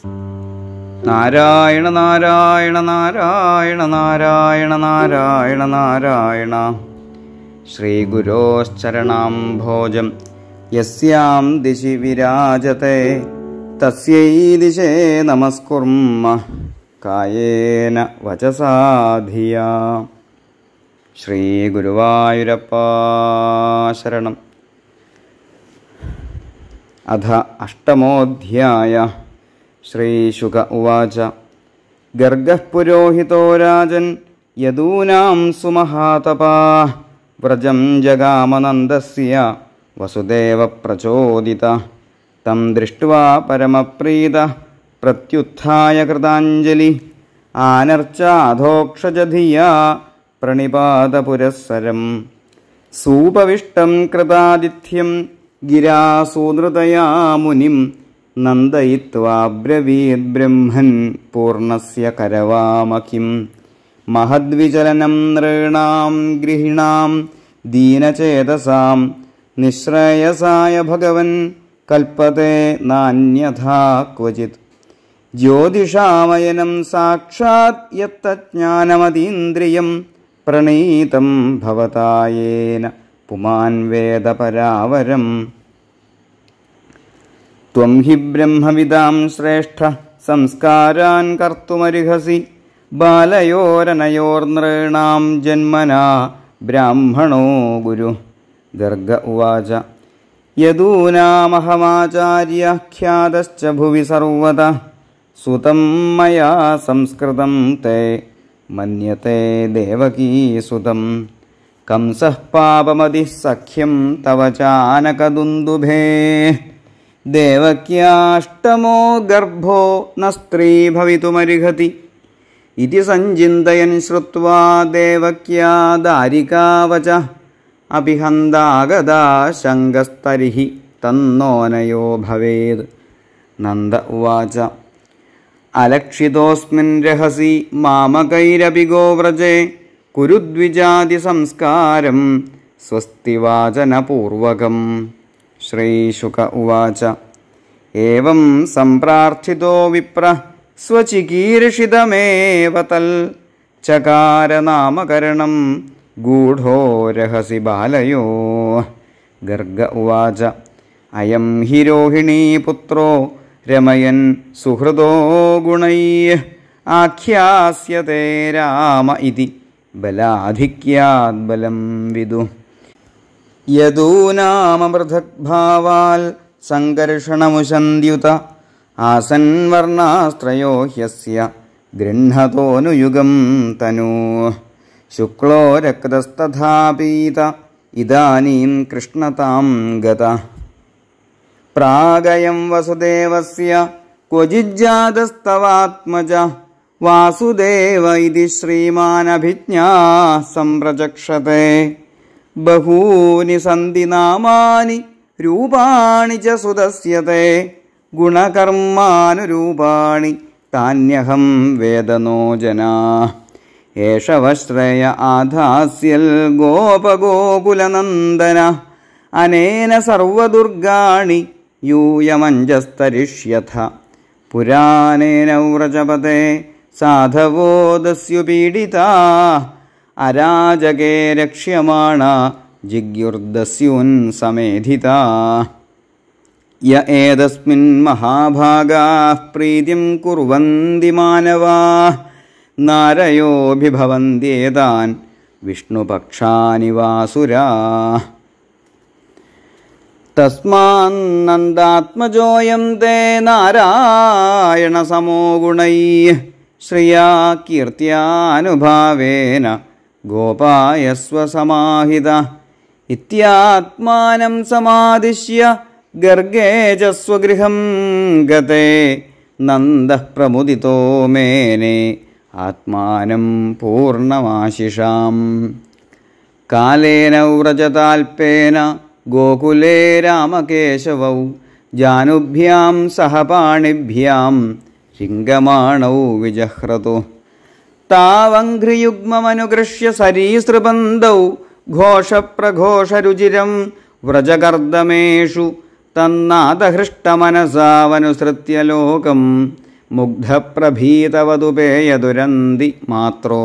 നാരായണ നാരായണ നാരായണ നാരായണ നാരായണ നാരായണ ശ്രീഗുരോശ്ചരണാം ഭോജം യസ്യാം ദിശി വിരാജത്തെ തസ്യൈ ദിശേ നമസ്കുർമ്മ കായേന വചസാധിയ ശ്രീഗുരുവായൂരപ്പ ശരണം അധ അഷ്ടമോധ്യായ ശ്രീശുക ഉവാച ഗർഗഃ പുരോഹിതോ രാജൻ യദൂനാം സുമഹാതപാ വ്രജം ജഗാമനന്ദസ്യ വസുദേവ പ്രചോദിത തം ദൃഷ്ട്വാ പരമപ്രീത പ്രത്യുത്ഥായ കൃതാഞ്ജലി ആനർച്ചാധോക്ഷജധിയാ പ്രണിപാതപുരസ്സരം സൂപവിഷ്ടം കൃതാതിഥ്യം ഗിരാസൂനൃതയാ മുനിം നന്ദയിത്വാബ്രവീത് ബ്രഹ്മൻ പൂർണ്ണസ്യ കരവാമകിം മഹദ്വിചലനം നൃണാം ഗൃഹിണാം ദീനചേതസാം നിശ്രേയസായ ഭഗവൻ കൽപ്പത്തെ നാന്യഥാ ക്വചിത് ജ്യോതിഷാമയനം സാക്ഷാത് യത്തജ്ഞാനമതീന്ദ്രിയം പ്രണീതം ഭവതായേന പുമാൻ വേദപരാവരം ത്വം ഹി ബ്രഹ്മവിദാം ശ്രേഷ്ഠ സംസ്കാരാൻ കർത്തുമർഹസി ബാലയോരനയോർനൃണാം ജന്മനാ ബ്രാഹ്മണോ ഗുരു ഗർഗ ഉവാച യദൂനാമഹമാചാര്യാഖ്യാതശ്ച ഭുവി സർവത സുതം മയാ സംസ്കൃതം തേ മന്യത്തെ ദേവകീസുതം കംസഃ പാപമതിः സഖ്യം തവ ചാനകദുന്ദുഭേ ദേവക്യാഷ്ടമോ ഗർഭോ ന സ്ത്രീ ഭവിതുമർഹതി ഇതി സഞ്ചിന്തയൻ ശ്രുത്വാ ദേവക്യാ ദാരികാവച അഭിഹന്താഗതാ ശങ്കസ്തരിഹി തന്നോനയോ ഭവേത് നന്ദ ഉവാച അലക്ഷിതോസ്മിൻ രഹസി മാമകൈരപി ഗോവ്രജേ കുരുദ്വിജാതി സംസ്കാരം സ്വസ്തിവാചനപൂർവകം ശ്രീശുക ഉവാച ഏവം സംപ്രാർത്ഥിതോ വിപ്ര സ്വചികീർഷിതമേവ തൽ ചകാരനാമകരണം ഗൂഢോ രഹസി ബാലയോ ഗർഗ ഉവാച അയം ഹി രോഹിണീപുത്രോ രമയൻ സുഹൃദോ ഗുണൈ ആഖ്യാസ്യത്തെ രാമ ഇതി ബലാധിക്യാത് ബലം വിദു യദൂനാമൃഥഗ്ഭാവാൽ സംകർഷണമുശന്ത്യുത ആസൻ വർണ്ണാസ്ത്രയോ ഹ്യസ്യ ഗൃഹതോനുയുഗം തനൂ ശുക്ലോ രക്തസ്തഥാപീത ഇദാനീം കൃഷ്ണതാം ഗത പ്രാഗയം വസുദേവസ്യ ക്വചിജ്ജാതസ്തവാത്മജ വാസുദേവ ഇതി ശ്രീമാനഭിജ്ഞാ സംപ്രചക്ഷത്തെ ബഹൂനി സന്തി നാമാനി രൂപാണി ച സുദസ്യത്തെ ഗുണകർമാനുരൂപാണി താന്യഹം വേദനോ ജനാ ഏഷവശ്രയ ആധാസ്യൽ ഗോപഗോകുലനന്ദന അനേന സർവദുർഗാണി യൂയമഞ്ജസ്തരിഷ്യഥ പുരാണേന വ്രജപതേ സാധവോ ദസ്യുപീഡിതാ അരാജകേ രക്ഷ്യമാണ ജിഗ്യുർദസ്യൂൻ സമേധിതാ യ ഏതസ്മിൻ മഹാഭാഗാഃ പ്രീതിം കുർവന്തി മാനവാः നാരയോഭിഭവന്ത്യേതാൻ വിഷ്ണുപക്ഷാനി വാസുരാः തസ്മാന്നന്ദാത്മജോയം തേ നാരായണസമോ ഗുണൈः ശ്രിയാ കീർത്തിയാനുഭാവേന ഗോപായസ്വ സമാഹിത ഇത്യാത്മാനം സമാദിശ്യ ഗർഗേ ച സ്വഗൃഹം ഗതേ നന്ദഃ പ്രമുദിതോ മേനെ ആത്മാനം പൂർണ്ണമാശിഷാം കാലേന വ്രജതാൽപേന ഗോകുലേ രാമകേശവൗ ജാനുഭ്യാം സഹപാണിഭ്യാം ശിങ്കമാണൗ വിജഹ്രതു താവഘ്രിയുഗ്മമനുഗൃഹ്യ സരീസൃബന്ധൗ ഘോഷപ്രഘോഷരുചിരം വ്രജകർദമേഷു തന്നാദഹൃഷ്ടമനസാവനുസൃത്യ ലോകം മുഗ്ധപ്രഭീതവതു പേയതുരന്തി മാത്രോ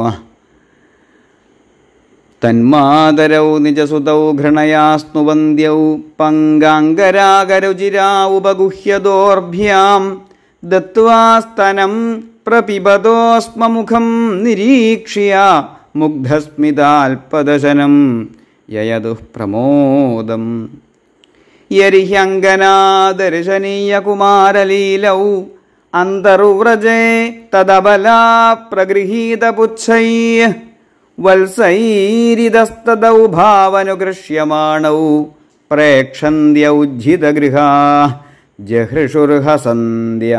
തന്മാതരൗ നിജസുതൗ ഘൃണയാസ്നുവന്ദ്യൗ പങ്കാംഗരാഗരുചിരാ ഉപഗുഹ്യദോർഭ്യാം ദത്വാസ്തനം പ്രപിബതോസ്മമുഖം നിരീക്ഷ്യ മുഗ്ധസ്മിതാൽപദശനം യയതു പ്രമോദം യരിഹ്യങ്കനാദർശനീയകുമാരലീലൗ അന്തർവ്രജേ തദബലാ പ്രഗൃഹീതപുച്ഛൈ വത്സൈരിതസ്തദൗ ഭാവനുഗൃഹ്യമാണൗ പ്രേക്ഷന്ത്യൗജ്ജിതഗൃഹാ ജഹൃഷുർഹസന്ധ്യ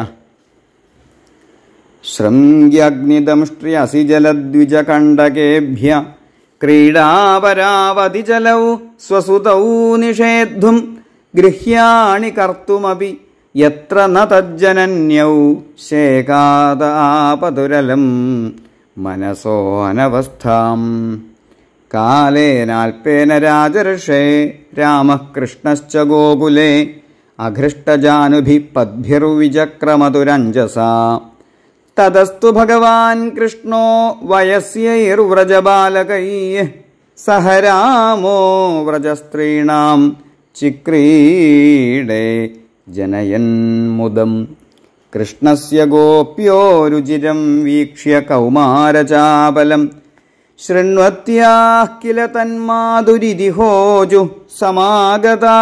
ശൃംഗ്യഗ്നിദംഷ്ട്ര്യസി ജലദ്വിജകണ്ഡകേഭ്യ ക്രീഡാപരാവതിജലൗ സ്വസുതൗ നിഷേദ്ധും ഗൃഹ്യാണി കർത്തുമപി യത്ര ന തജ്ജനന്യൗ ശേകാതാപതുരലം മനസോ അനവസ്ഥാം കാലേനാൽപേന രാജർഷേ രാമകൃഷ്ണശ്ച ഗോകുലേ അഘൃഷ്ടജാനുഭി പദ്ഭിർവിചക്രമതുരഞ്ജസാ തതസ്തു ഭഗവാൻ കൃഷ്ണോ വയസ്യൈർവ്രജബാലകൈ സഹ രാമോ വ്രജസ്ത്രീണാം ചിക്രീഡേ ജനയൻ മുദം കൃഷ്ണസ്യ ഗോപ്യോ രുചിരം വീക്ഷ്യ കൗമാരചാപലം ശൃണ്വത്യാः കില തന്മാതുരിതിഹോജു സമാഗതാ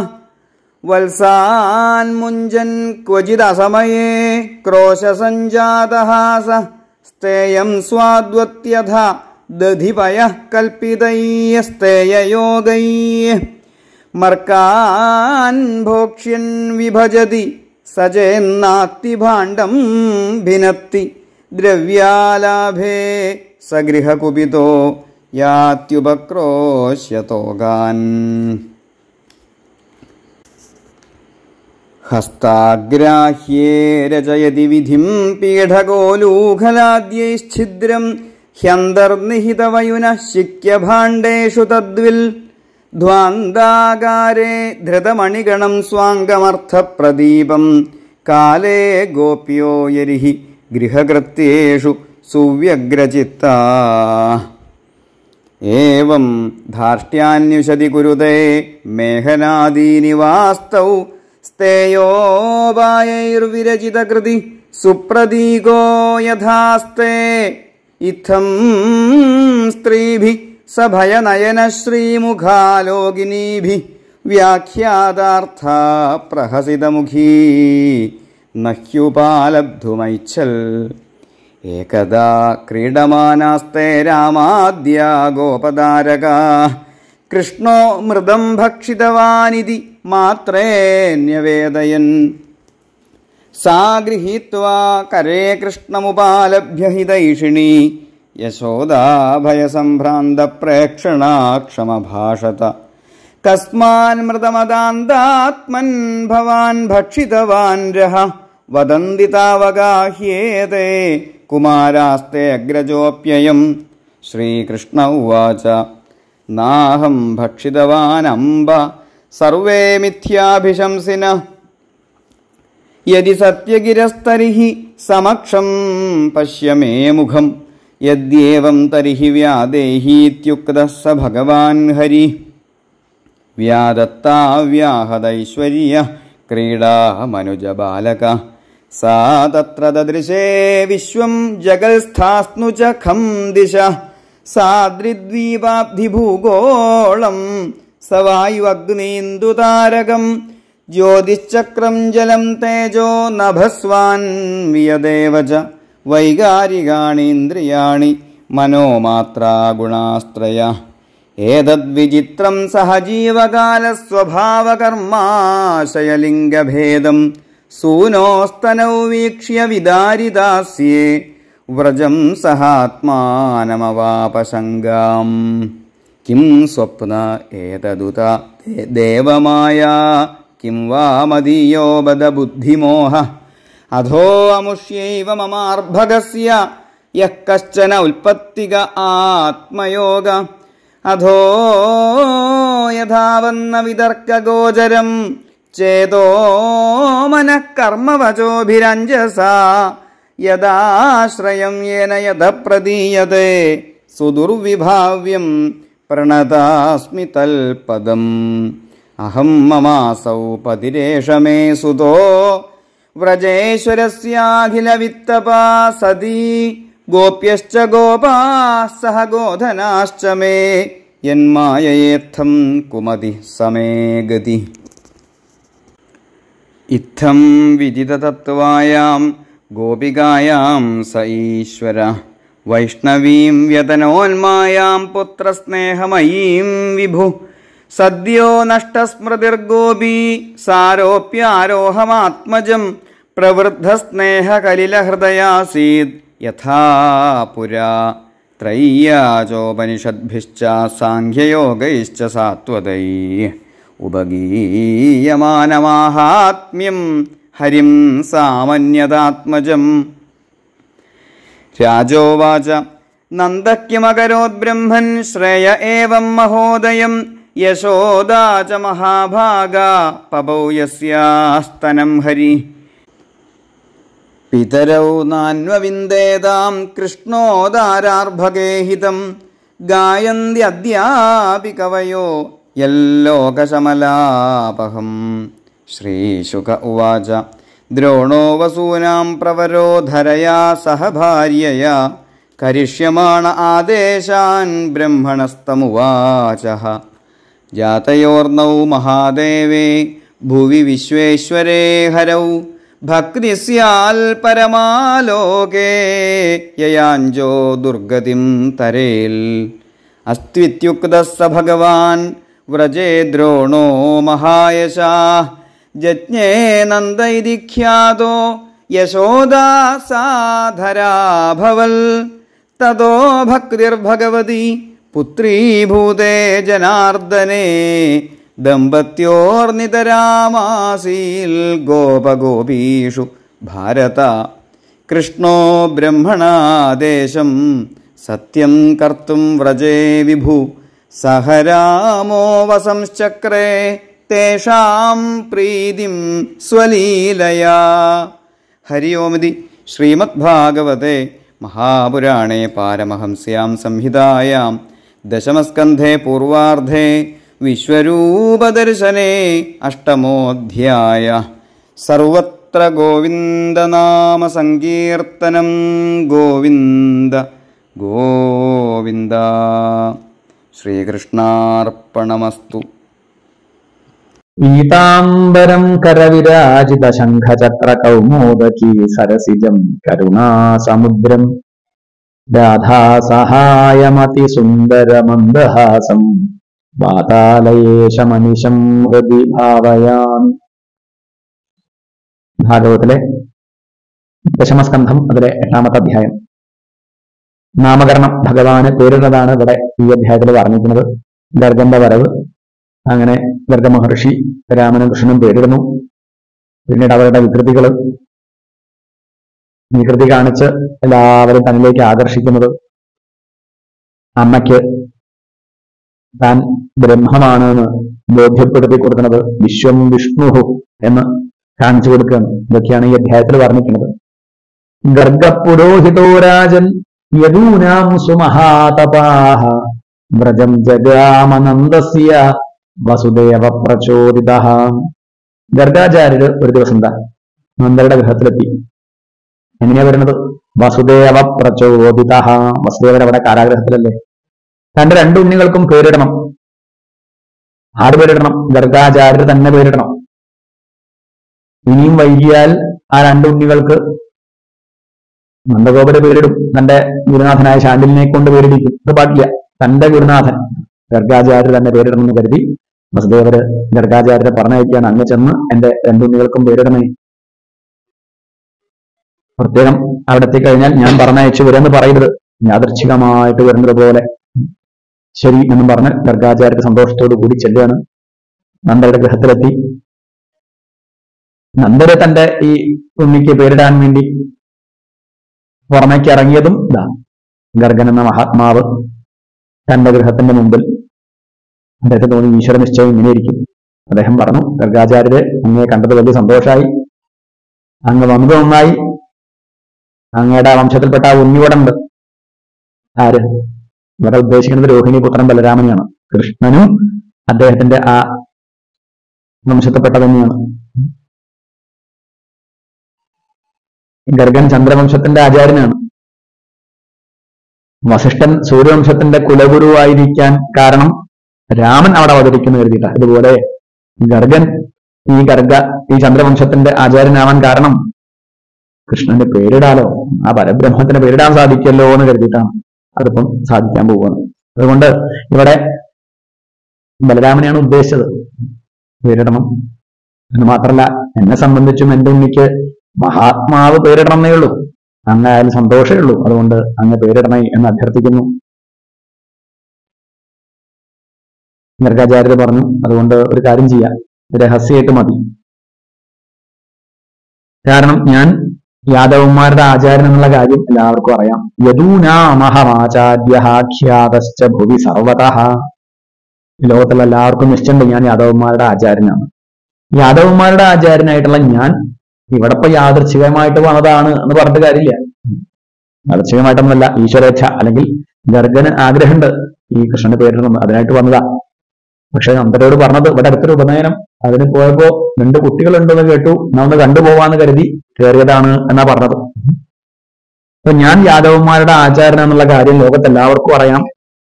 വത്സാൻമുഞ്ചൻ ക്വചിദസമയേ ക്രോശസഞ്ജാതഹാസ സ്തേയം സ്വാദ്വത്യഥ ദധിപയഃ കൽപ്പിതൈസ്തേയയോഗൈ മർക്കാൻ ഭോക്ഷ്യൻ വിഭജതി സചേന്നാത്തിഭാണ്ഡം ഭിനത്തി ദ്രവ്യാലാഭേ സഗൃഹകുപിതോ യാത്യുപക്രോശ്യതോകാൻ ഹസ്താഗ്രാഹ്യേ രചയതി വിധിം പീഠഗോലൂഖലാദ്യൈശ്ഛിദ്രം ഹ്യന്തർനിഹിതവയുന ശിക്യഭാണ്ഡേഷു തദ്വിൽ ധ്വാന്താകാരേ ധൃതമണിഗണം സ്വാംഗമർത്ഥപ്രദീപം കാലേ ഗോപ്യോ യരിഹി ഗൃഹകൃത്യേഷു സുവ്യഗ്രചിത്താ ഏവം ധാർഷ്ട്യാന്യുഷതി കുരുതേ മേഘനാദീനി വാസ്തൗ സ്തേയോപായൈർവിരചിതകൃതി സുപ്രതീകോ യഥാസ്തേ ഇത്തം സ്ത്രീഭി സഭയനയനശ്രീമുഖാലോകിനീഭി വ്യാഖ്യാതാർത്ഥ പ്രഹസിതമുഖീ നഹ്യുപാലബ്ധുമൈച്ഛൽ ഏകദാ ക്രീഡമാനാസ്തേ രാമാദ്യ ഗോപതാരക കൃഷ്ണോ മൃദം ഭക്ഷിതവാനിതി മാത്രേ ന്യവേദയൻ സാ ഗൃഹീത്വാ കരേ കൃഷ്ണമുപാലഭ്യ हि दैषिणी यशोदाभयसम्भ्रान्तप्रेक्षणाक्षमभाषत कस्मान्मृतमदान्तात्मन् भवान् भक्षितवान् रः वदन्ति तावगाह्येते कुमारास्ते अग्रजोऽप्ययम् श्रीकृष्ण उवाच नाहं भक्षितवानम्ब सर्वे मिथ्याभिशंसिनः यदि सत्यगिरस्तर्हि समक्षं पश्य मे मुखं यद्येवं तर्हि व्यादेहीत्युक्तः स भगवान् हरिः व्यादत्ताव्याहदैश्वर्यः क्रीडामनुजबालक सा तत्र ददृशे विश्वं जगल्स्थास्नु च खं दिशः साद्रिद्वीपाब्धिभूगोळं स वायुवग्नीन्दुतारकम् ज्योतिश्चक्रं जलं तेजो नभस्वान्वियदेव च वैगारिकाणीन्द्रियाणि मनोमात्रा गुणास्त्रय एतद्विचित्रं सह जीवकालस्वभावकर्माशयलिङ्गभेदं सूनोस्तनौ वीक्ष्य विदारिदास्ये व्रजं सहात्मानमवापशङ्गाम् किं स्वप्न एतदुत देवमाया किं वा मदीयो बदबुद्धिमोह अधो अमुष्यैव ममार्भगस्य यः कश्चन उल्पत्तिक आत्मयोग अधो यथावन्न वितर्कगोचरम् ചേതോ മനഃകർമ്മവചോഭിരഞ്ജസ യദാശ്രയം യേന യഥ പ്രദീയത്തെ സുദുർവിഭാവ്യം പ്രണതാസ്മി തൽപദം അഹം മമാസൗ പതിരേഷ മേ സുതോ വ്രജേശ്വരസ്യാഖിലവിത്തപാ സതീ ഗോപ്യശ്ച ഗോപാः സഹ ഗോധനാശ്ച മേ യന്മായയേത്ഥം കുമതി സമേ ഗതി ഇത്തം വിദിതതത്വായാം ഗോപികായാം സ ഈശ്വര വൈഷ്ണവീം വ്യതനോന്മായാം പുത്രസ്നേഹമയീം വിഭു സദ്യോ നഷ്ടസ്മൃതിർഗോപീ സാരോപ്യാരോഹമാത്മജം പ്രവൃദ്ധസ്നേഹകലിലഹൃദയാസീത് യഥാ പുരാ ത്രയ്യാചോപനിഷദ്ഭിശ്ച സാഖ്യയോഗൈശ്ച സാത്വതൈ ഉപഗീയമാനമാഹാത്മ്യം ഹരിം സാമന്യതാത്മജം രാജോവാച നന്ദക്യമകരോദ്ബ്രഹ്മൻ ശ്രേയ ഏവം മഹോദയം യശോദാ ച മഹാഭാഗാ പപൗ യസ്യാസ്തനം ഹരി പിതരൗ നാന്വവിന്ദേതാം കൃഷ്ണോദാരാർഭഗേഹിതം ഗായന്ത്യദ്യാപി കവയോ യല്ലോകശമലാപഹം ശ്രീശുക ഉവാച ദ്രോണോ വസൂനാം പ്രവരോധരയാ സഹ ഭാര്യയാ കരിഷ്യമാണ ആദേശാൻ ബ്രഹ്മണസ്തമുവാച ജാതയോർണൗ മഹാദേവേ ഭുവി വിശ്വേശ്വരേ ഹരൗ ഭക്തി സ്യാൽ പരമാലോകേ യയാഞ്ചോ ദുർഗതിം തരേൽ അസ്ത്വിത്യുക്ത സ ഭഗവാൻ വ്രജേ ദ്രോണോ മഹായശാ ജജ്ഞേ നന്ദ ഇതി ഖ്യാതോ യശോദാ സാധരാഭവൽ തതോ ഭക്തിർഭഗവതി പുത്രീഭൂതേ ജനാർദ്ദനേ ദമ്പത്യോർനിതരാമാസീൽ ഗോപഗോപീഷു ഭാരത കൃഷ്ണോ ബ്രഹ്മണാദേശം സത്യം കർത്തും വ്രജേ വിഭു സഹരാമോ വസംശ്ചക്രേ തേഷാം പ്രീതിം സ്വലീലയാ ഹരി ഓമിതി ശ്രീമദ്ഭാഗവത്തെ മഹാപുരാണേ പാരമഹംസ്യാം സംഹിതായാം ദശമസ്കന്ധേ പൂർവാർദ്ധേ വിശ്വരൂപദർശനേ അഷ്ടമോധ്യായ സർവത്ര ഗോവിന്ദനാമസങ്കീർത്തനം ഗോവിന്ദ ഗോവിന്ദ ശ്രീകൃഷ്ണാർപ്പണമസ്തു പീതാംബരം കരവിരാജിത ശംഖചക്ര കൗമോദകീ സരസിജം കരുണാസമുദ്രം രാധാസഹായമതി സുന്ദരമന്ദഹാസം വാതാലയേശമനിശം ഹൃദി ഭാവയാമി ഭാഗവത്തിലെ ദശമസ്കന്ധം അതിലെ എട്ടാമത്തെ അധ്യായം നാമകരണം ഭഗവാന് പേരുള്ളതാണ് ഇവിടെ ഈ അധ്യായത്തിൽ പറഞ്ഞിരിക്കുന്നത് ഗർഗന്റെ വരവ് അങ്ങനെ ഗർഗ മഹർഷി രാമനും കൃഷ്ണനും പേരിടുന്നു പിന്നീട് അവരുടെ വികൃതികൾ വികൃതി കാണിച്ച് എല്ലാവരും തന്നിലേക്ക് ആകർഷിക്കുന്നത് അമ്മയ്ക്ക് താൻ ബ്രഹ്മമാണ് എന്ന് ബോധ്യപ്പെടുത്തി കൊടുക്കുന്നത് വിശ്വം വിഷ്ണുഹു എന്ന് കാണിച്ചു കൊടുക്കുകയാണ് ഇതൊക്കെയാണ് ഈ അധ്യായത്തിൽ പറഞ്ഞിരിക്കുന്നത് ഗർഗപുരോഹിതോ രാജൻ യദൂനാം സുമഹാതപാഹ വ്രജം ജഗാമനന്ദസ്യ വസുദേവ പ്രചോദിത ഗർഗാചാര്യര് ഒരു ദിവസം എന്താ നന്ദയുടെ ഗൃഹത്തിലെത്തി എങ്ങനെയാ വരുന്നത് വസുദേവ പ്രചോദിത വസുദേവൻ അവിടെ കാരാഗ്രഹത്തിലല്ലേ തന്റെ രണ്ട് ഉണ്ണികൾക്കും പേരിടണം ആര് പേരിടണം ഗർഗാചാര്യർ തന്നെ പേരിടണം ഇനിയും വൈകിയാൽ ആ രണ്ട് ഉണ്ണികൾക്ക് നന്ദഗോപുര പേരിടും തന്റെ ഗുരുനാഥനായ ശാണ്ടിലിനെ കൊണ്ട് പേരിടിക്കും ഇത് പാടില്ല തന്റെ ഗുരുനാഥൻ ഗർഗാചാര്യർ തന്നെ പേരിടണമെന്ന് കരുതി വസുദേവര് ഗർഗാചാര്യരെ പറഞ്ഞയക്കുകയാണ് അങ്ങ് ചെന്ന് എന്റെ രണ്ടുണ്ണികൾക്കും പേരിടണേ പ്രത്യേകം അവിടെ എത്തിക്കഴിഞ്ഞാൽ ഞാൻ പറഞ്ഞയച്ചു വരുമെന്ന് പറയരുത് യാദർച്ഛികമായിട്ട് വരുന്നത് പോലെ ശരി എന്നും പറഞ്ഞ് ഗർഗാചാര്യർ സന്തോഷത്തോടു കൂടി ചെല്ലുകയാണ് നന്ദയുടെ ഗൃഹത്തിലെത്തി നന്ദര് തന്റെ ഈ ഉണ്ണിക്ക് പേരിടാൻ വേണ്ടി പുറമേക്ക് ഇറങ്ങിയതും ഇതാ ഗർഗൻ എന്ന മഹാത്മാവ് തന്റെ ഗൃഹത്തിന്റെ മുമ്പിൽ അദ്ദേഹത്തെ തോന്നി ഈശ്വര നിശ്ചയം ഇങ്ങനെയിരിക്കും അദ്ദേഹം പറഞ്ഞു ഗർഗാചാര്യര് അങ്ങയെ കണ്ടത് വലിയ സന്തോഷമായി അങ്ങ് വന്നത് നന്നായി അങ്ങയുടെ വംശത്തിൽപ്പെട്ട ആ ഉണ്ണിയോടുണ്ട് ആര് ഇവിടെ ഉദ്ദേശിക്കുന്നത് രോഹിണി പുത്രൻ ബലരാമനെയാണ് കൃഷ്ണനും അദ്ദേഹത്തിന്റെ ആ വംശത്തിൽപ്പെട്ട തന്നെയാണ് ഗർഗൻ ചന്ദ്രവംശത്തിന്റെ ആചാര്യനാണ് വസിഷ്ഠൻ സൂര്യവംശത്തിന്റെ കുലഗുരുവായിരിക്കാൻ കാരണം രാമൻ അവിടെ അവതരിക്കുന്നു കരുതിയിട്ട ഇതുപോലെ ഗർഗൻ ഈ ഗർഗ ഈ ചന്ദ്രവംശത്തിന്റെ ആചാര്യനാവാൻ കാരണം കൃഷ്ണന്റെ പേരിടാലോ ആ പരബ്രഹ്മത്തിന് പേരിടാൻ സാധിക്കല്ലോ എന്ന് കരുതിയിട്ടാണ് അതിപ്പം സാധിക്കാൻ പോവുകയാണ് അതുകൊണ്ട് ഇവിടെ ബലരാമനെയാണ് ഉദ്ദേശിച്ചത് പേരിടണം എന്ന് മാത്രമല്ല എന്നെ സംബന്ധിച്ചും എന്റെ ഉണ്ണിക്ക് മഹാത്മാവ് പേരിടണമെന്നേ ഉള്ളൂ അങ്ങായാലും സന്തോഷമേ ഉള്ളൂ അതുകൊണ്ട് അങ്ങ് പേരിടണേ എന്ന് അഭ്യർത്ഥിക്കുന്നു ഗർഗാചാര്യർ പറഞ്ഞു അതുകൊണ്ട് ഒരു കാര്യം ചെയ്യാം രഹസ്യമായിട്ട് മതി കാരണം ഞാൻ യാദവന്മാരുടെ ആചാരൻ എന്നുള്ള കാര്യം എല്ലാവർക്കും അറിയാം യദൂനാമഹമാചാര്യാഖ്യാതശ്ച ഭുവി സർവത ഈ ലോകത്തുള്ള എല്ലാവർക്കും നിശ്ചയുണ്ട് ഞാൻ യാദവന്മാരുടെ ആചാര്യനാണ് യാദവന്മാരുടെ ആചാര്യനായിട്ടുള്ള ഞാൻ ഇവിടെ ഇപ്പൊ യാദൃച്ഛികമായിട്ട് വന്നതാണ് എന്ന് പറഞ്ഞിട്ട് കാര്യമില്ല യാദൃച്ഛികമായിട്ടൊന്നുമല്ല ഈശ്വരേച്ഛ അല്ലെങ്കിൽ ഗർഗന് ആഗ്രഹമുണ്ട് ഈ കൃഷ്ണന്റെ പേരിൽ അതിനായിട്ട് വന്നതാ പക്ഷെ നന്ദരോട് പറഞ്ഞത് ഇവിടെ അടുത്തൊരു ഉപനയനം അതിന് പോയപ്പോ രണ്ട് കുട്ടികളുണ്ടെന്ന് കേട്ടു എന്നാ ഒന്ന് കണ്ടുപോവാന്ന് കരുതി കയറിയതാണ് എന്നാ പറഞ്ഞത് അപ്പൊ ഞാൻ യാദവന്മാരുടെ ആചാരൻ എന്നുള്ള കാര്യം ലോകത്ത് എല്ലാവർക്കും അറിയാം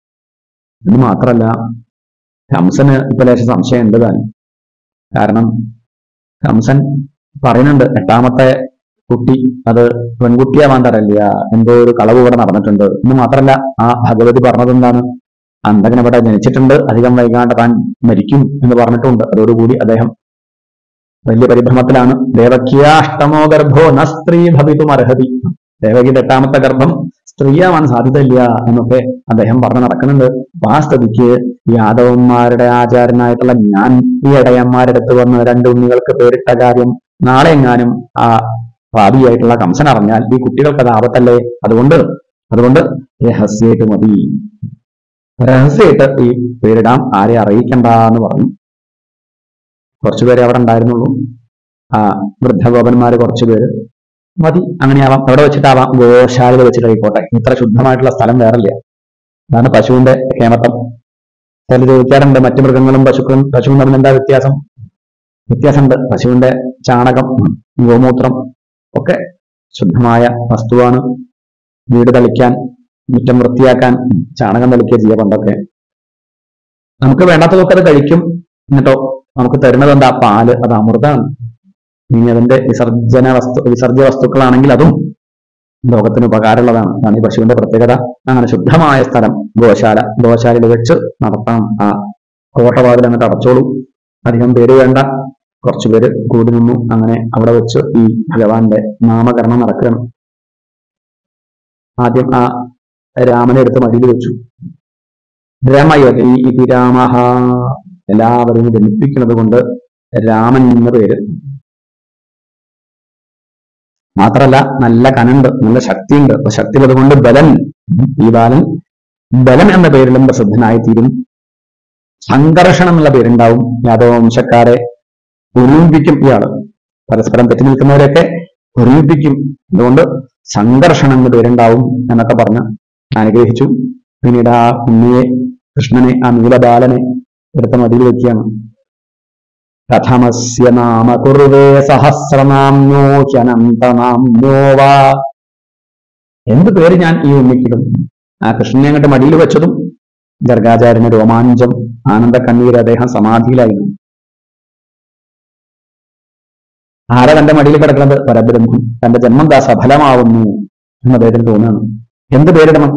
ഇത് മാത്രല്ല ഹംസന് ഇപ്പൊ ലേശം സംശയം ഉണ്ട് താൻ കാരണം ഹംസൻ പറയുന്നുണ്ട് എട്ടാമത്തെ കുട്ടി അത് പെൺകുട്ടിയാവാൻ തരല്ല എന്തോ ഒരു കളവ് ഇവിടെ നടന്നിട്ടുണ്ട് എന്ന് മാത്രല്ല ആ ഭഗവതി പറഞ്ഞത് എന്താണ് അന്തകൻ ഇവിടെ ജനിച്ചിട്ടുണ്ട് അധികം വൈകാണ്ട് താൻ മരിക്കും എന്ന് പറഞ്ഞിട്ടുണ്ട് അതോടുകൂടി അദ്ദേഹം വലിയ പരിഭ്രമത്തിലാണ് ദേവകിയ അഷ്ടമോ ഗർഭോ ന സ്ത്രീ ഭവിതും അർഹതി ദേവകിയുടെ എട്ടാമത്തെ ഗർഭം സ്ത്രീയാവാൻ സാധ്യതയില്ല എന്നൊക്കെ അദ്ദേഹം പറഞ്ഞു നടക്കുന്നുണ്ട് അപ്പൊ ആ സ്ഥിതിക്ക് യാദവന്മാരുടെ ആചാരനായിട്ടുള്ള ഞാൻ ഈ ഇടയന്മാരുടെ അടുത്ത് വന്ന് രണ്ട് ഉണ്ണികൾക്ക് പേരിട്ട കാര്യം നാളെ എങ്ങാനും ആ ഭാവിയായിട്ടുള്ള കംസൻ അറിഞ്ഞാൽ ഈ കുട്ടികൾക്ക് അത് ആപത്തല്ലേ അതുകൊണ്ട് അതുകൊണ്ട് രഹസ്യമായിട്ട് മതി രഹസ്യമായിട്ട് ഈ പേരിടാം ആരെ അറിയിക്കണ്ട എന്ന് പറഞ്ഞു കുറച്ചുപേരെ അവിടെ ഉണ്ടായിരുന്നുള്ളൂ ആ വൃദ്ധഗോപന്മാര് കുറച്ചുപേര് മതി അങ്ങനെയാവാം എവിടെ വെച്ചിട്ടാവാം ഗോശാലയിൽ വെച്ചിട്ടായിക്കോട്ടെ ഇത്ര ശുദ്ധമായിട്ടുള്ള സ്ഥലം വേറില്ല അതാണ് പശുവിന്റെ കേമത്തം ചില ചോദിക്കാറുണ്ട് മറ്റു മൃഗങ്ങളും പശുക്കളും പശുവും തമ്മിൽ എന്താ വ്യത്യാസം വ്യത്യാസമുണ്ട് പശുവിന്റെ ചാണകം ഗോമൂത്രം ഒക്കെ ശുദ്ധമായ വസ്തുവാണ് വീട് തളിക്കാൻ മുറ്റം വൃത്തിയാക്കാൻ ചാണകം തളിക്കുക ചെയ്യുക പണ്ടൊക്കെ നമുക്ക് വേണ്ടാത്തതൊക്കെ അത് കഴിക്കും എന്നിട്ടോ നമുക്ക് തരുന്നത് എന്താ പാല് അത് അമൃതാണ് ഇനി അതിന്റെ വിസർജന വസ്തു വിസർജ്യ വസ്തുക്കളാണെങ്കിൽ അതും ലോകത്തിന് ഉപകാരമുള്ളതാണ് അതാണ് ഈ പശുവിന്റെ പ്രത്യേകത അങ്ങനെ ശുദ്ധമായ സ്ഥലം ഗോശാല ഗോശാലയിൽ വെച്ച് നടത്താം ആ കോട്ടവാതിൽ അങ്ങോട്ട് അടച്ചോളൂ അധികം പേര് വേണ്ട കുറച്ചുപേര് കൂടി നിന്നു അങ്ങനെ അവിടെ വെച്ച് ഈ ഭഗവാന്റെ നാമകരണം നടക്കണം ആദ്യം ആ രാമനെ എടുത്ത് മടിയിൽ വെച്ചു രമയതി ഇതി രാമഹ എല്ലാവരെയും ജനിപ്പിക്കുന്നത് കൊണ്ട് രാമൻ എന്ന പേര് മാത്രല്ല നല്ല കനുണ്ട് നല്ല ശക്തിയുണ്ട് അപ്പൊ ശക്തി അതുകൊണ്ട് ബലൻ ഈ ബാലൻ ബലൻ എന്ന പേരിലും പ്രസിദ്ധനായി തീരും സംഘർഷണം എന്നുള്ള പേരുണ്ടാവും യാദവ വംശക്കാരെ ഒരുമിപ്പിക്കും ഇയാള് പരസ്പരം തെറ്റി നിൽക്കുന്നവരെയൊക്കെ ഒരുമിപ്പിക്കും അതുകൊണ്ട് സംഘർഷണം എന്ന പേരുണ്ടാവും എന്നൊക്കെ പറഞ്ഞ് അനുഗ്രഹിച്ചു പിന്നീട് ആ ഉണ്ണിയെ കൃഷ്ണനെ ആ നീലബാലനെ എടുത്ത മതിയിൽ വെക്കുകയാണ് കഥമസ്യ നാമ കുറുവേ സഹസ്രനാമ്യോ ഹ്യനന്തനാമ്യോ വാ എന്ത് പേര് ഞാൻ ഈ ഉണ്ണിക്കിടും ആ കൃഷ്ണനെ അങ്ങോട്ട് മടിയിൽ വെച്ചതും ഗർഗാചാര്യന് രോമാഞ്ചം ആനന്ദ കണ്ണീര് അദ്ദേഹം സമാധിയിലായിരുന്നു ആരാ തന്റെ മടിയിൽ കിടക്കുന്നത് പരബ്രഹ്മം തന്റെ ജന്മം ദാ സഫലമാവുന്നു എന്ന് അദ്ദേഹത്തിന് തോന്നുകയാണ് എന്ത് പേരിടണം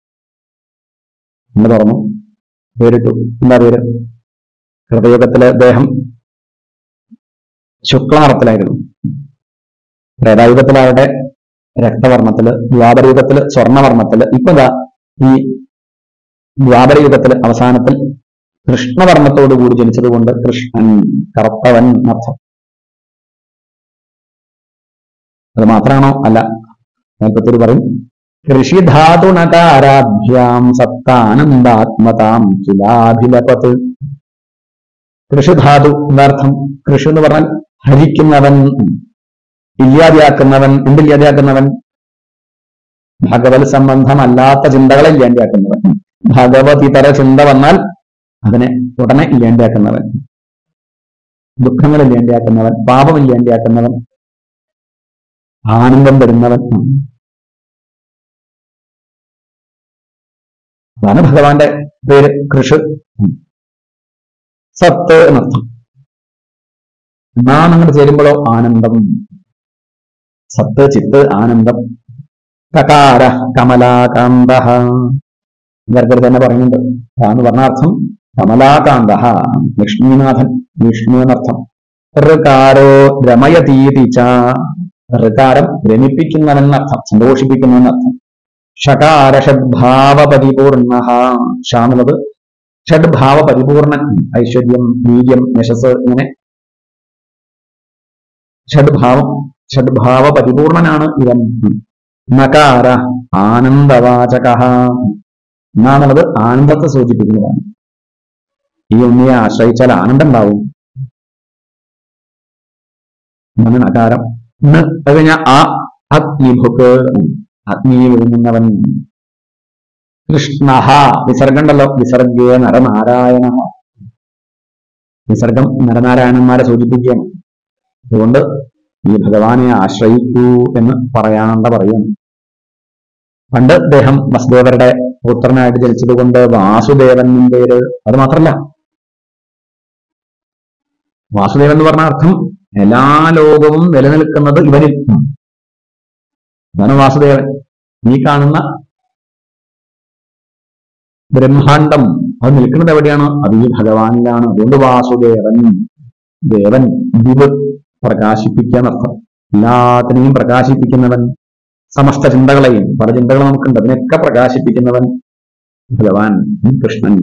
എന്ന് തുറന്നു പേരിട്ടു എന്താ പേര് ഹൃദയത്തിലെ അദ്ദേഹം ശുക്ലനിറത്തിലായിരുന്നു ത്രേതായുഗത്തിലാവട്ടെ രക്തവർണ്ണത്തില് ദ്വാപരയുഗത്തില് സ്വർണവർണ്ണത്തില് ഇപ്പൊ ദാ ഈ ദ്വാപരയുഗത്തില് അവസാനത്തിൽ കൃഷ്ണവർണ്ണത്തോടു കൂടി ജനിച്ചതുകൊണ്ട് കൃഷ്ണൻ കറുത്തവൻ എന്നർത്ഥം അത് മാത്രമാണോ അല്ല മേൽപ്പത്തൂർ പറയും കൃഷിധാതുണകാരാഭ്യാം സത്താനന്ദാത്മതാം കിലാഭിലപത് കൃഷിധാതു എന്താർത്ഥം കൃഷി എന്ന് പറഞ്ഞാൽ ഹരിക്കുന്നവൻ ഇല്ലാതെയാക്കുന്നവൻ എന്തില്ലാതെയാക്കുന്നവൻ ഭഗവത് സംബന്ധമല്ലാത്ത ചിന്തകളെ ഇല്ലാണ്ടാക്കുന്നവൻ ഭഗവത് ഇതര ചിന്ത വന്നാൽ അതിനെ ഉടനെ ഇല്ലാണ്ടാക്കുന്നവൻ ദുഃഖങ്ങൾ ഇല്ലാണ്ടാക്കുന്നവൻ പാപം ഇല്ലാണ്ടാക്കുന്നവൻ ആനന്ദം തരുന്നവൻ അതാണ് ഭഗവാന്റെ പേര് കൃഷ് സത്ത് എന്നർത്ഥം നാം അങ്ങോട്ട് ചേരുമ്പോഴോ ആനന്ദം സത്ത് ചിത്ത് ആനന്ദം കകാര കമലാകാന്ത ഇവർക്ക് തന്നെ പറയുന്നുണ്ട് എന്ന് പറഞ്ഞ അർത്ഥം കമലാകാന്ത ലക്ഷ്മീനാഥൻ വിഷ്ണു എന്നർത്ഥം ഋകാരോ രമയതീതിച്ച ഋകാരം രമിപ്പിക്കുന്നവെന്നർത്ഥം സന്തോഷിപ്പിക്കുന്നവെന്നർത്ഥം ഷകാര ഷഡ്ഭാവ പരിപൂർണ ഷ എന്നുള്ളത് ഷഡ്ഭാവ പരിപൂർണൻ ഐശ്വര്യം വീര്യം യശസ് ഇങ്ങനെ ഷഡ്ഭാവം ഷഡ്ഭാവ പരിപൂർണനാണ് ഇവൻ നകാര ആനന്ദവാചക എന്നാണുള്ളത് ആനന്ദത്തെ സൂചിപ്പിക്കുന്നതാണ് ഈ ഉണ്ണിയെ ആശ്രയിച്ചാൽ ആനന്ദം ഉണ്ടാവും എന്നാണ് നകാരം ന് അത് കഴിഞ്ഞാൽ ആ അഗ്നിഭുക്ക് അഗ്നിയിൽ ഒഴുങ്ങുന്നവൻ കൃഷ്ണ വിസർഗം ഉണ്ടല്ലോ വിസർഗേ നരനാരായണ വിസർഗം നരനാരായണന്മാരെ സൂചിപ്പിക്കുകയാണ് അതുകൊണ്ട് ഈ ഭഗവാനെ ആശ്രയിക്കൂ എന്ന് പറയാണ്ട പറയുന്നു പണ്ട് അദ്ദേഹം വസുദേവരുടെ പുത്രനായിട്ട് ജനിച്ചതുകൊണ്ട് വാസുദേവൻ എന്നും പേര് അത് മാത്രല്ല വാസുദേവൻ എന്ന് പറഞ്ഞ അർത്ഥം എല്ലാ ലോകവും നിലനിൽക്കുന്നത് ഇവനിൽ അതാണ് വാസുദേവൻ ഈ കാണുന്ന ബ്രഹ്മാണ്ടം അത് നിൽക്കുന്നത് എവിടെയാണ് അത് ഈ ഭഗവാനിലാണ് അതുകൊണ്ട് വാസുദേവൻ ദേവൻ ദിവ് പ്രകാശിപ്പിക്കാൻ അർത്ഥം എല്ലാത്തിനെയും പ്രകാശിപ്പിക്കുന്നവൻ സമസ്ത ചിന്തകളെയും പല ചിന്തകൾ നമുക്കുണ്ട് അതിനൊക്കെ പ്രകാശിപ്പിക്കുന്നവൻ ഭഗവാൻ കൃഷ്ണൻ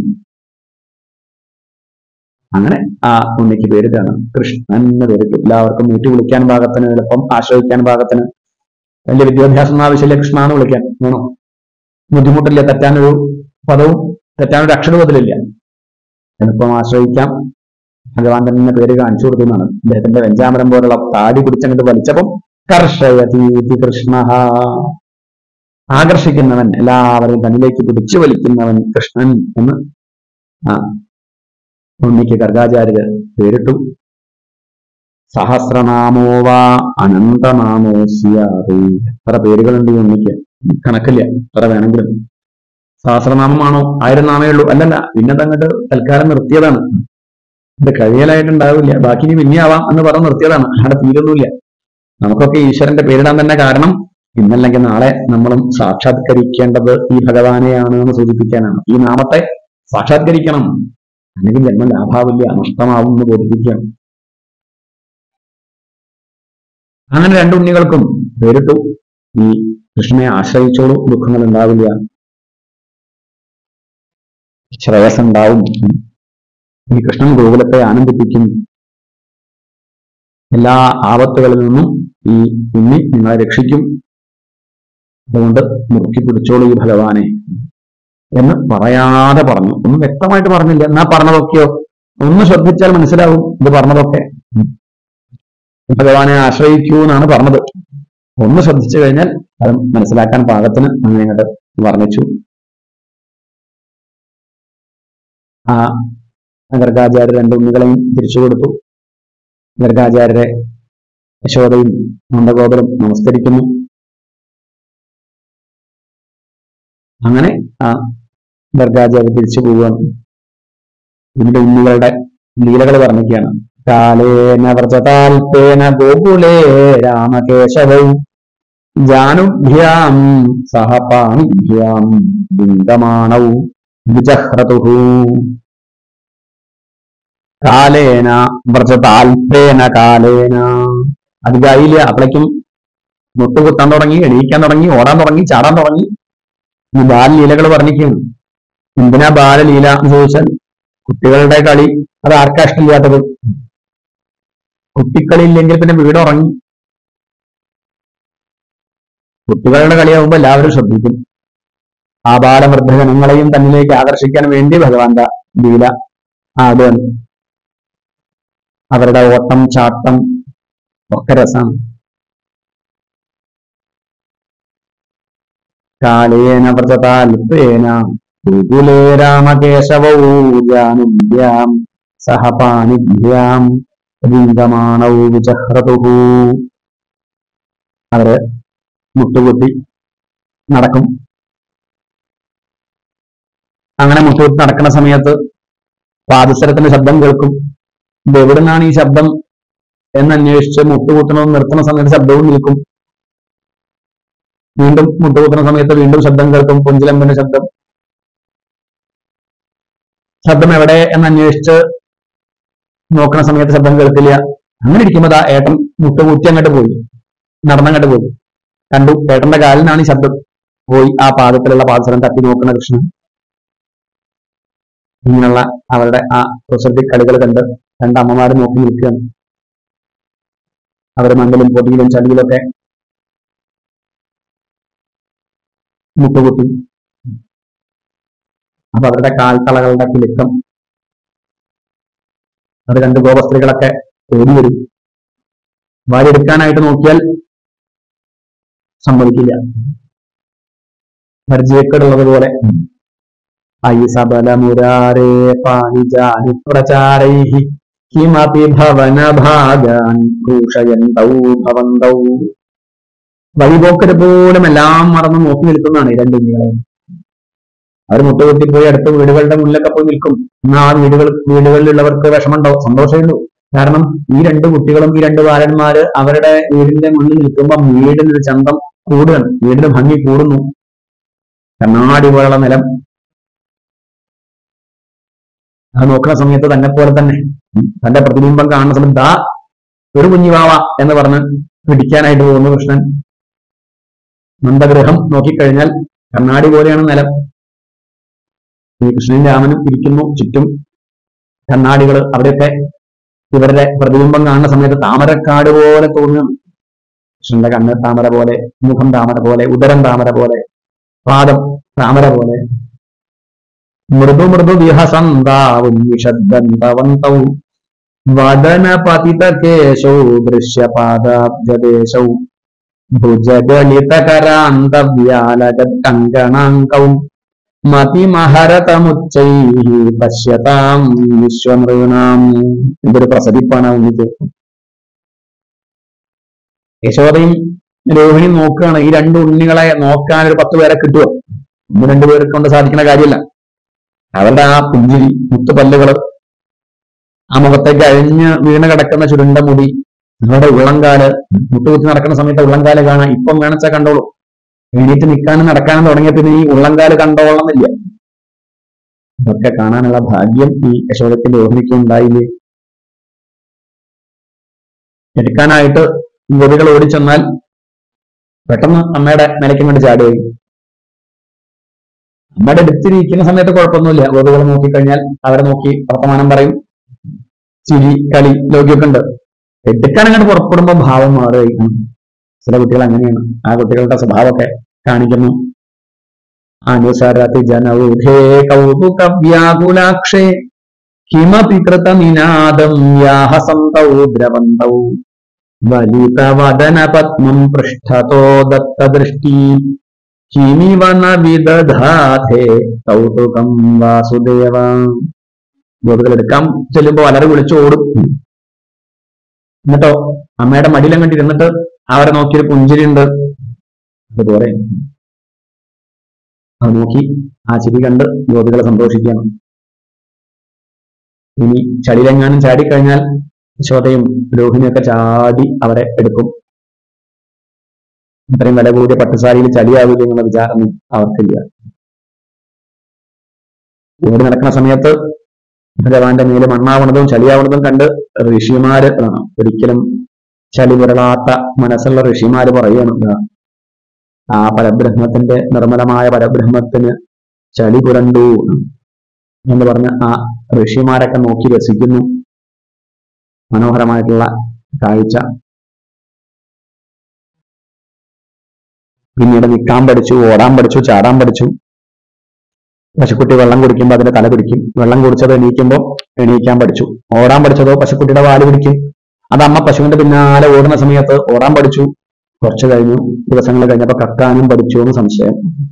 അങ്ങനെ ആ ഉണ്ണിക്ക് പേരിട്ടാണ് കൃഷ്ണൻ എന്ന് പേരിട്ടു എല്ലാവർക്കും വീട്ടിൽ വിളിക്കാൻ പാകത്തിന് എളുപ്പം ആശ്രയിക്കാൻ പാകത്തിന് വലിയ വിദ്യാഭ്യാസം ആവശ്യമില്ല കൃഷ്ണ എന്ന് വിളിക്കാൻ വേണോ ബുദ്ധിമുട്ടില്ല തെറ്റാനൊരു പദവും തെറ്റാനൊരു അക്ഷരവും അതിലില്ല എളുപ്പം ആശ്രയിക്കാം ഭഗവാൻ തന്നെ പേര് കാണിച്ചു കൊടുത്തു എന്നാണ് അദ്ദേഹത്തിന്റെ വെഞ്ചാമരം പോലുള്ള താടി പിടിച്ചങ്ങോട്ട് വലിച്ചപ്പം കർഷയതീതി കൃഷ്ണ ആകർഷിക്കുന്നവൻ എല്ലാവരെയും തന്നിലേക്ക് പിടിച്ചു വലിക്കുന്നവൻ കൃഷ്ണൻ എന്ന് ആ ഉണ്ണിക്ക് ഗർഗാചാര്യര് പേരിട്ടു സഹസ്രനാമോ വാ അനന്തനാമോ സിയാറി എത്ര പേരുകളുണ്ട് ഈ ഉണ്ണിക്ക് കണക്കില്ല എത്ര വേണമെങ്കിലും സഹസ്രനാമമാണോ ആയിരം നാമേ ഉള്ളൂ അല്ലല്ല പിന്നെ അങ്ങോട്ട് തൽക്കാലം നിർത്തിയതാണ് ഇത് കഴിയലായിട്ടുണ്ടാവില്ല ബാക്കി ഇനി പിന്നെ ആവാം എന്ന് പറഞ്ഞ് നിർത്തിയതാണ് അവിടെ തീരൊന്നുമില്ല നമുക്കൊക്കെ ഈശ്വരന്റെ പേരിടാൻ തന്നെ കാരണം ഇന്നല്ലെങ്കിൽ നാളെ നമ്മളും സാക്ഷാത്കരിക്കേണ്ടത് ഈ ഭഗവാനെയാണ് എന്ന് സൂചിപ്പിക്കാനാണ് ഈ നാമത്തെ സാക്ഷാത്കരിക്കണം അല്ലെങ്കിൽ ജന്മം ലാഭാവില്ല നഷ്ടമാവും എന്ന് ബോധിപ്പിക്കുകയാണ് അങ്ങനെ രണ്ട് ഉണ്ണികൾക്കും പേരിട്ടു ഈ കൃഷ്ണനെ ആശ്രയിച്ചോളൂ ദുഃഖങ്ങൾ ഉണ്ടാവില്ല ശ്രേയസ് ഉണ്ടാവും ഈ കൃഷ്ണൻ ഗോകുലത്തെ ആനന്ദിപ്പിക്കും എല്ലാ ആപത്തുകളിൽ നിന്നും ഈ ഉണ്ണി നിങ്ങളെ രക്ഷിക്കും അതുകൊണ്ട് മുറുക്കി പിടിച്ചോളൂ ഈ ഭഗവാനെ എന്ന് പറയാതെ പറഞ്ഞു ഒന്നും വ്യക്തമായിട്ട് പറഞ്ഞില്ല എന്നാ പറഞ്ഞതൊക്കെയോ ഒന്ന് ശ്രദ്ധിച്ചാൽ മനസ്സിലാവും ഇത് പറഞ്ഞതൊക്കെ ഭഗവാനെ ആശ്രയിക്കൂ എന്നാണ് പറഞ്ഞത് ഒന്ന് ശ്രദ്ധിച്ചു കഴിഞ്ഞാൽ അത് മനസ്സിലാക്കാൻ പാകത്തിന് അങ്ങനെ അങ്ങോട്ട് വർണ്ണിച്ചു ആ ഗർഗാചാര്യ രണ്ട് ഉണ്ണികളെയും തിരിച്ചു കൊടുത്തു ഗർഗാചാര്യരെ യശോദയും നന്ദഗോപുരം നമസ്കരിക്കുന്നു അങ്ങനെ ആ ഗർഗാചാര്യ തിരിച്ചു പോവുകയാണ് ഇതിന്റെ ഉണ്ണികളുടെ ലീലകൾ വർണ്ണിക്കുകയാണ് കാലേന വ്രജതാൽപേന ഗോകുലേ രാമകേശവൗ ജാനുഭ്യാം സഹ പാണിഭ്യാം ബിന്ദമാണൗ വിജഹ്രതുഹു കാലേന വ്രജതാൽപേന കാലേന അധികമായില്ല അപ്പോഴേക്കും മുട്ടുകുത്താൻ തുടങ്ങി എണീക്കാൻ തുടങ്ങി ഓടാൻ തുടങ്ങി ചാടാൻ തുടങ്ങി ഈ ബാലലീലകൾ വർണ്ണിക്കുകയാണ് എന്തിനാ ബാലലീല എന്ന് ചോദിച്ചാൽ കുട്ടികളുടെ കളി അത് ആർക്കാ ഇഷ്ടമില്ലാത്തത് കുട്ടിക്കളി ഇല്ലെങ്കിൽ പിന്നെ വീട് ഉറങ്ങി കുട്ടികളുടെ കളിയാവുമ്പോ എല്ലാവരും ശ്രദ്ധിക്കും ആ ബാലവൃദ്ധജനങ്ങളെയും തന്നിലേക്ക് ആകർഷിക്കാൻ വേണ്ടി ഭഗവാന്റെ ലീല ആടുകയാണ് അവരുടെ ഓട്ടം ചാട്ടം ഒക്കെ രസമാണ് കാലേന വ്രജതാൽപേന ഗുരുകുലേ രാമകേശവൗ ജാനുഭ്യാം സഹ പാണിഭ്യാം രീങ്കമാണൗ വിചഹ്രതുഹു അവര് മുട്ടുകുത്തി നടക്കും അങ്ങനെ മുട്ടുകുത്തി നടക്കുന്ന സമയത്ത് പാദസരത്തിന്റെ ശബ്ദം കേൾക്കും ഇത് എവിടെ നിന്നാണ് ഈ ശബ്ദം എന്നന്വേഷിച്ച് മുട്ടുകുത്തണമെന്ന് നിർത്തുന്ന സമയത്ത് ശബ്ദവും നിൽക്കും വീണ്ടും മുട്ടുകുത്തുന്ന സമയത്ത് വീണ്ടും ശബ്ദം കേൾക്കും പുഞ്ചിലമ്പിന്റെ ശബ്ദം ശബ്ദം എവിടെ എന്നന്വേഷിച്ച് നോക്കുന്ന സമയത്ത് ശബ്ദം കേൾക്കില്ല അങ്ങനെ ഇരിക്കുമ്പോ ദാ ഏട്ടൻ മുട്ടുകുത്തി അങ്ങോട്ട് പോയി നടന്നങ്ങോട്ട് പോയി കണ്ടു ഏട്ടന്റെ കാലിനാണ് ഈ ശബ്ദം പോയി ആ പാദത്തിലുള്ള പാദസരം തട്ടി നോക്കുന്ന കൃഷ്ണൻ ഇങ്ങനെയുള്ള അവരുടെ ആ കുസൃതി കളികൾ കണ്ട് രണ്ട് അമ്മമാര് നോക്കി നിൽക്കുകയാണ് അവര് മണ്ണിലും പൊടിയിലും ചളിയിലൊക്കെ മുട്ടുകുത്തി അപ്പൊ അവരുടെ കാൽത്തളകളുടെ കിലുക്കം അത് കണ്ട് ഗോപസ്ത്രീകളൊക്കെ ഓടി വരും വാരിയെടുക്കാനായിട്ട് നോക്കിയാൽ സമ്മതിക്കില്ല പരിചയക്കേടുള്ളത് പോലെ അയി സബലമുരാരേ പാണിജാനി പ്രചാരൈ കിമപി ഭവനഭാഗാൻ ഭൂഷയന്തൗ ഭവന്തൗ വഴിപോക്കര് പോലും എല്ലാം മറന്ന് നോക്കി നിൽക്കുന്നതാണ് ഈ രണ്ട് ഉണ്ണികളെ അവർ മുട്ടുകുത്തി പോയി അടുത്ത വീടുകളുടെ മുന്നിലൊക്കെ പോയി നിൽക്കും എന്നാ ആ വീടുകൾ വീടുകളിലുള്ളവർക്ക് വിഷമമുണ്ടാവും സന്തോഷമുള്ളൂ കാരണം ഈ രണ്ട് കുട്ടികളും ഈ രണ്ട് ബാലന്മാര് അവരുടെ വീടിന്റെ മുന്നിൽ നിൽക്കുമ്പോൾ വീടിനൊരു ചന്തം കൂടുകയാണ് വീടിന് ഭംഗി കൂടുന്നു കണ്ണാടി പോലുള്ള നിലം അത് നോക്കുന്ന സമയത്ത് തന്നെ പോലെ തന്നെ തന്റെ പ്രതിബിംബം കാണുന്ന സമയത്ത് ദാ ഒരു കുഞ്ഞിവാവ എന്ന് പറഞ്ഞ് പിടിക്കാനായിട്ട് പോകുന്നു കൃഷ്ണൻ നന്ദഗൃഹം നോക്കിക്കഴിഞ്ഞാൽ കണ്ണാടി പോലെയാണ് നിലം ഈ കൃഷ്ണനും രാമനും ഇരിക്കുന്നു ചുറ്റും കണ്ണാടികൾ അവിടെയൊക്കെ ഇവരുടെ പ്രതിബിംബം കാണുന്ന സമയത്ത് താമരക്കാട് പോലെ തോന്നുകയാണ് കൃഷ്ണന്റെ കണ്ണ് താമര പോലെ മുഖം താമര പോലെ ഉദരം താമര പോലെ പാദം താമര പോലെ മൃദു മൃദു വിഹസന്താവും വിഷദ്ഗന്ധവന്തൗ വദന പതിത കേശൗ ദൃശ്യപാദാബ്ജദേശൗ ഭുജഗളിതകരാന്തവ്യാലകങ്കണാങ്കൗ മതിമഹരതമുച്ചൈ പശ്യതാം വിശ്വനൃണാം ഇതൊരു പ്രസരിപ്പാണ് ഉണ്ണിക്ക് യശോദയും രോഹിണിയും നോക്കുകയാണ് ഈ രണ്ട് ഉണ്ണികളെ നോക്കാൻ ഒരു പത്ത് പേരെ കിട്ടുമോ ഒന്ന് രണ്ടു പേരെ കൊണ്ട് സാധിക്കുന്ന കാര്യമല്ല അവരുടെ ആ പുഞ്ചിരി മുത്തുപല്ലുകള് ആ മുഖത്തേക്ക് അഴിഞ്ഞ് വീണ് കിടക്കുന്ന ചുരുണ്ട മുടി അവരുടെ ഉള്ളംകാല് മുട്ടുകുത്തി നടക്കുന്ന സമയത്ത് ഉള്ളംകാല് കാണാൻ ഇപ്പം വേണച്ചാ കണ്ടോളൂ എണീറ്റ് നിൽക്കാനും നടക്കാനും തുടങ്ങിയ പിന്നെ ഈ ഉള്ളംകാല് കണ്ടോളണമെന്നില്ല ഇതൊക്കെ കാണാനുള്ള ഭാഗ്യം ഈ യശോദത്തിന്റെ ഓർമ്മയ്ക്ക് ഉണ്ടായില്ലേ എടുക്കാനായിട്ട് ഗോപികൾ ഓടിച്ചെന്നാൽ പെട്ടെന്ന് അമ്മയുടെ നിലയ്ക്കും കൊണ്ട് ചാടുകയും അമ്മയുടെ അടുത്തിരിക്കുന്ന സമയത്ത് കുഴപ്പമൊന്നുമില്ല ഗോപികൾ നോക്കിക്കഴിഞ്ഞാൽ അവരെ നോക്കി വർത്തമാനം പറയും ചിരി കളി ലോകിയൊക്കെ ഉണ്ട് എടുക്കാൻ അങ്ങോട്ട് പുറപ്പെടുമ്പോൾ ഭാവം മാറുകയും ചില കുട്ടികൾ അങ്ങനെയാണ് ആ കുട്ടികളുടെ സ്വഭാവമൊക്കെ കാണിക്കുന്നു അനുസരതി ജനൗഘേ കൗതുക വ്യാകുലാക്ഷേ കിമപി കൃതനിനാദം യാഹസന്തൗ ദ്രവന്തൗ വലിതവദന പത്മം പൃഷ്ഠതോ ദത്തദൃഷ്ടീ കിമിവ ന വിദധാധേ കൗതുകം വാസുദേവ ഗോപികൾ എടുക്കാൻ ചെല്ലുമ്പോ വളരെ വിളിച്ചു ഓടും എന്നിട്ടോ അമ്മയുടെ മടിയിലും കണ്ടിരുന്നിട്ട് അവരെ നോക്കിയൊരു പുഞ്ചിരി ഉണ്ട് അതുപോലെ അത് നോക്കി ആ ചിരി കണ്ട് ഗോപികളെ സന്തോഷിക്കുകയാണ് ഇനി ചളിയിലെങ്ങാനും ചാടിക്കഴിഞ്ഞാൽ യശോദയും രോഹിണിയൊക്കെ ചാടി അവരെ എടുക്കും ഇത്രയും വില കൂടിയ പട്ടുസാരിയിൽ ചളിയാവില്ല എന്നുള്ള വിചാരം അവർക്കില്ല ഓടി നടക്കുന്ന സമയത്ത് ഭഗവാന്റെ മേല് മണ്ണാവണതും ചളിയാവണതും കണ്ട് ഋഷിമാര് ആ, ഒരിക്കലും ചളി പുരളാത്ത മനസ്സുള്ള ഋഷിമാര് പറയുകയാണ് ഇതാ, ആ പരബ്രഹ്മത്തിന്റെ നിർമ്മലമായ പരബ്രഹ്മത്തിന് ചളി പുരണ്ടു എന്ന് പറഞ്ഞ് ആ ഋഷിമാരൊക്കെ നോക്കി രസിക്കുന്നു മനോഹരമായിട്ടുള്ള കാഴ്ച പിന്നീട് നിൽക്കാൻ പഠിച്ചു ഓടാൻ പഠിച്ചു ചാടാൻ പഠിച്ചു പശുക്കുട്ടി വെള്ളം കുടിക്കുമ്പോൾ അതിന്റെ തല പിടിക്കും വെള്ളം കുടിച്ചത് എണീക്കുമ്പോൾ എണീക്കാൻ പഠിച്ചു ഓടാൻ പഠിച്ചതോ പശുക്കുട്ടിയുടെ വാല് പിടിക്കും അത് അമ്മ പശുവിന്റെ പിന്നാലെ ഓടുന്ന സമയത്ത് ഓടാൻ പഠിച്ചു കുറച്ച് കഴിഞ്ഞു ദിവസങ്ങൾ കഴിഞ്ഞപ്പോൾ കക്കാനും പഠിച്ചു എന്ന് സംശയം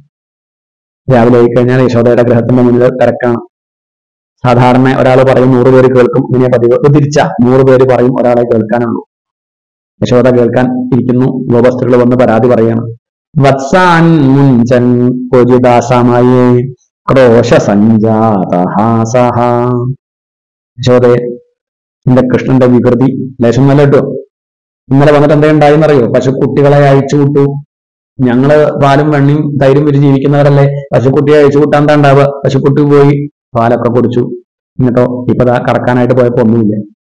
രാവിലെ ആയി കഴിഞ്ഞാൽ യശോദയുടെ ഗ്രഹത്തിന്റെ മുന്നിൽ തിരക്കാണ് സാധാരണ ഒരാൾ പറയും നൂറ് പേര് കേൾക്കും ഇങ്ങനെ പതിവ് ഇത് തിരിച്ച നൂറ് പേര് പറയും ഒരാളെ കേൾക്കാനുള്ളൂ യശോദ കേൾക്കാൻ ഇരിക്കുന്നു ഗോപസ്ത്രീകൾ വന്ന് പരാതി പറയാണ് വത്സാൻ മുഞ്ചൻ കോജിദാസമയേ ക്രോശ സഞ്ജാതഹാസഹ യശോദയെ എന്റെ കൃഷ്ണന്റെ വികൃതി ലേശം നല്ല കേട്ടോ ഇന്നലെ വന്നിട്ട് എന്താ ഉണ്ടായെന്നറിയോ പശുക്കുട്ടികളെ അയച്ചു വിട്ടു ഞങ്ങള് പാലും വെണ്ണയും തൈരും വിരി ജീവിക്കുന്നവരല്ലേ പശുക്കുട്ടിയെ അയച്ചു കൂട്ടാൻ എന്താ ഉണ്ടാവുക പശുക്കുട്ടി പോയി പാലൊക്കെ കുടിച്ചു എന്നിട്ടോ ഇപ്പൊ ദാ കടക്കാനായിട്ട് പോയപ്പോ ഒന്നുമില്ല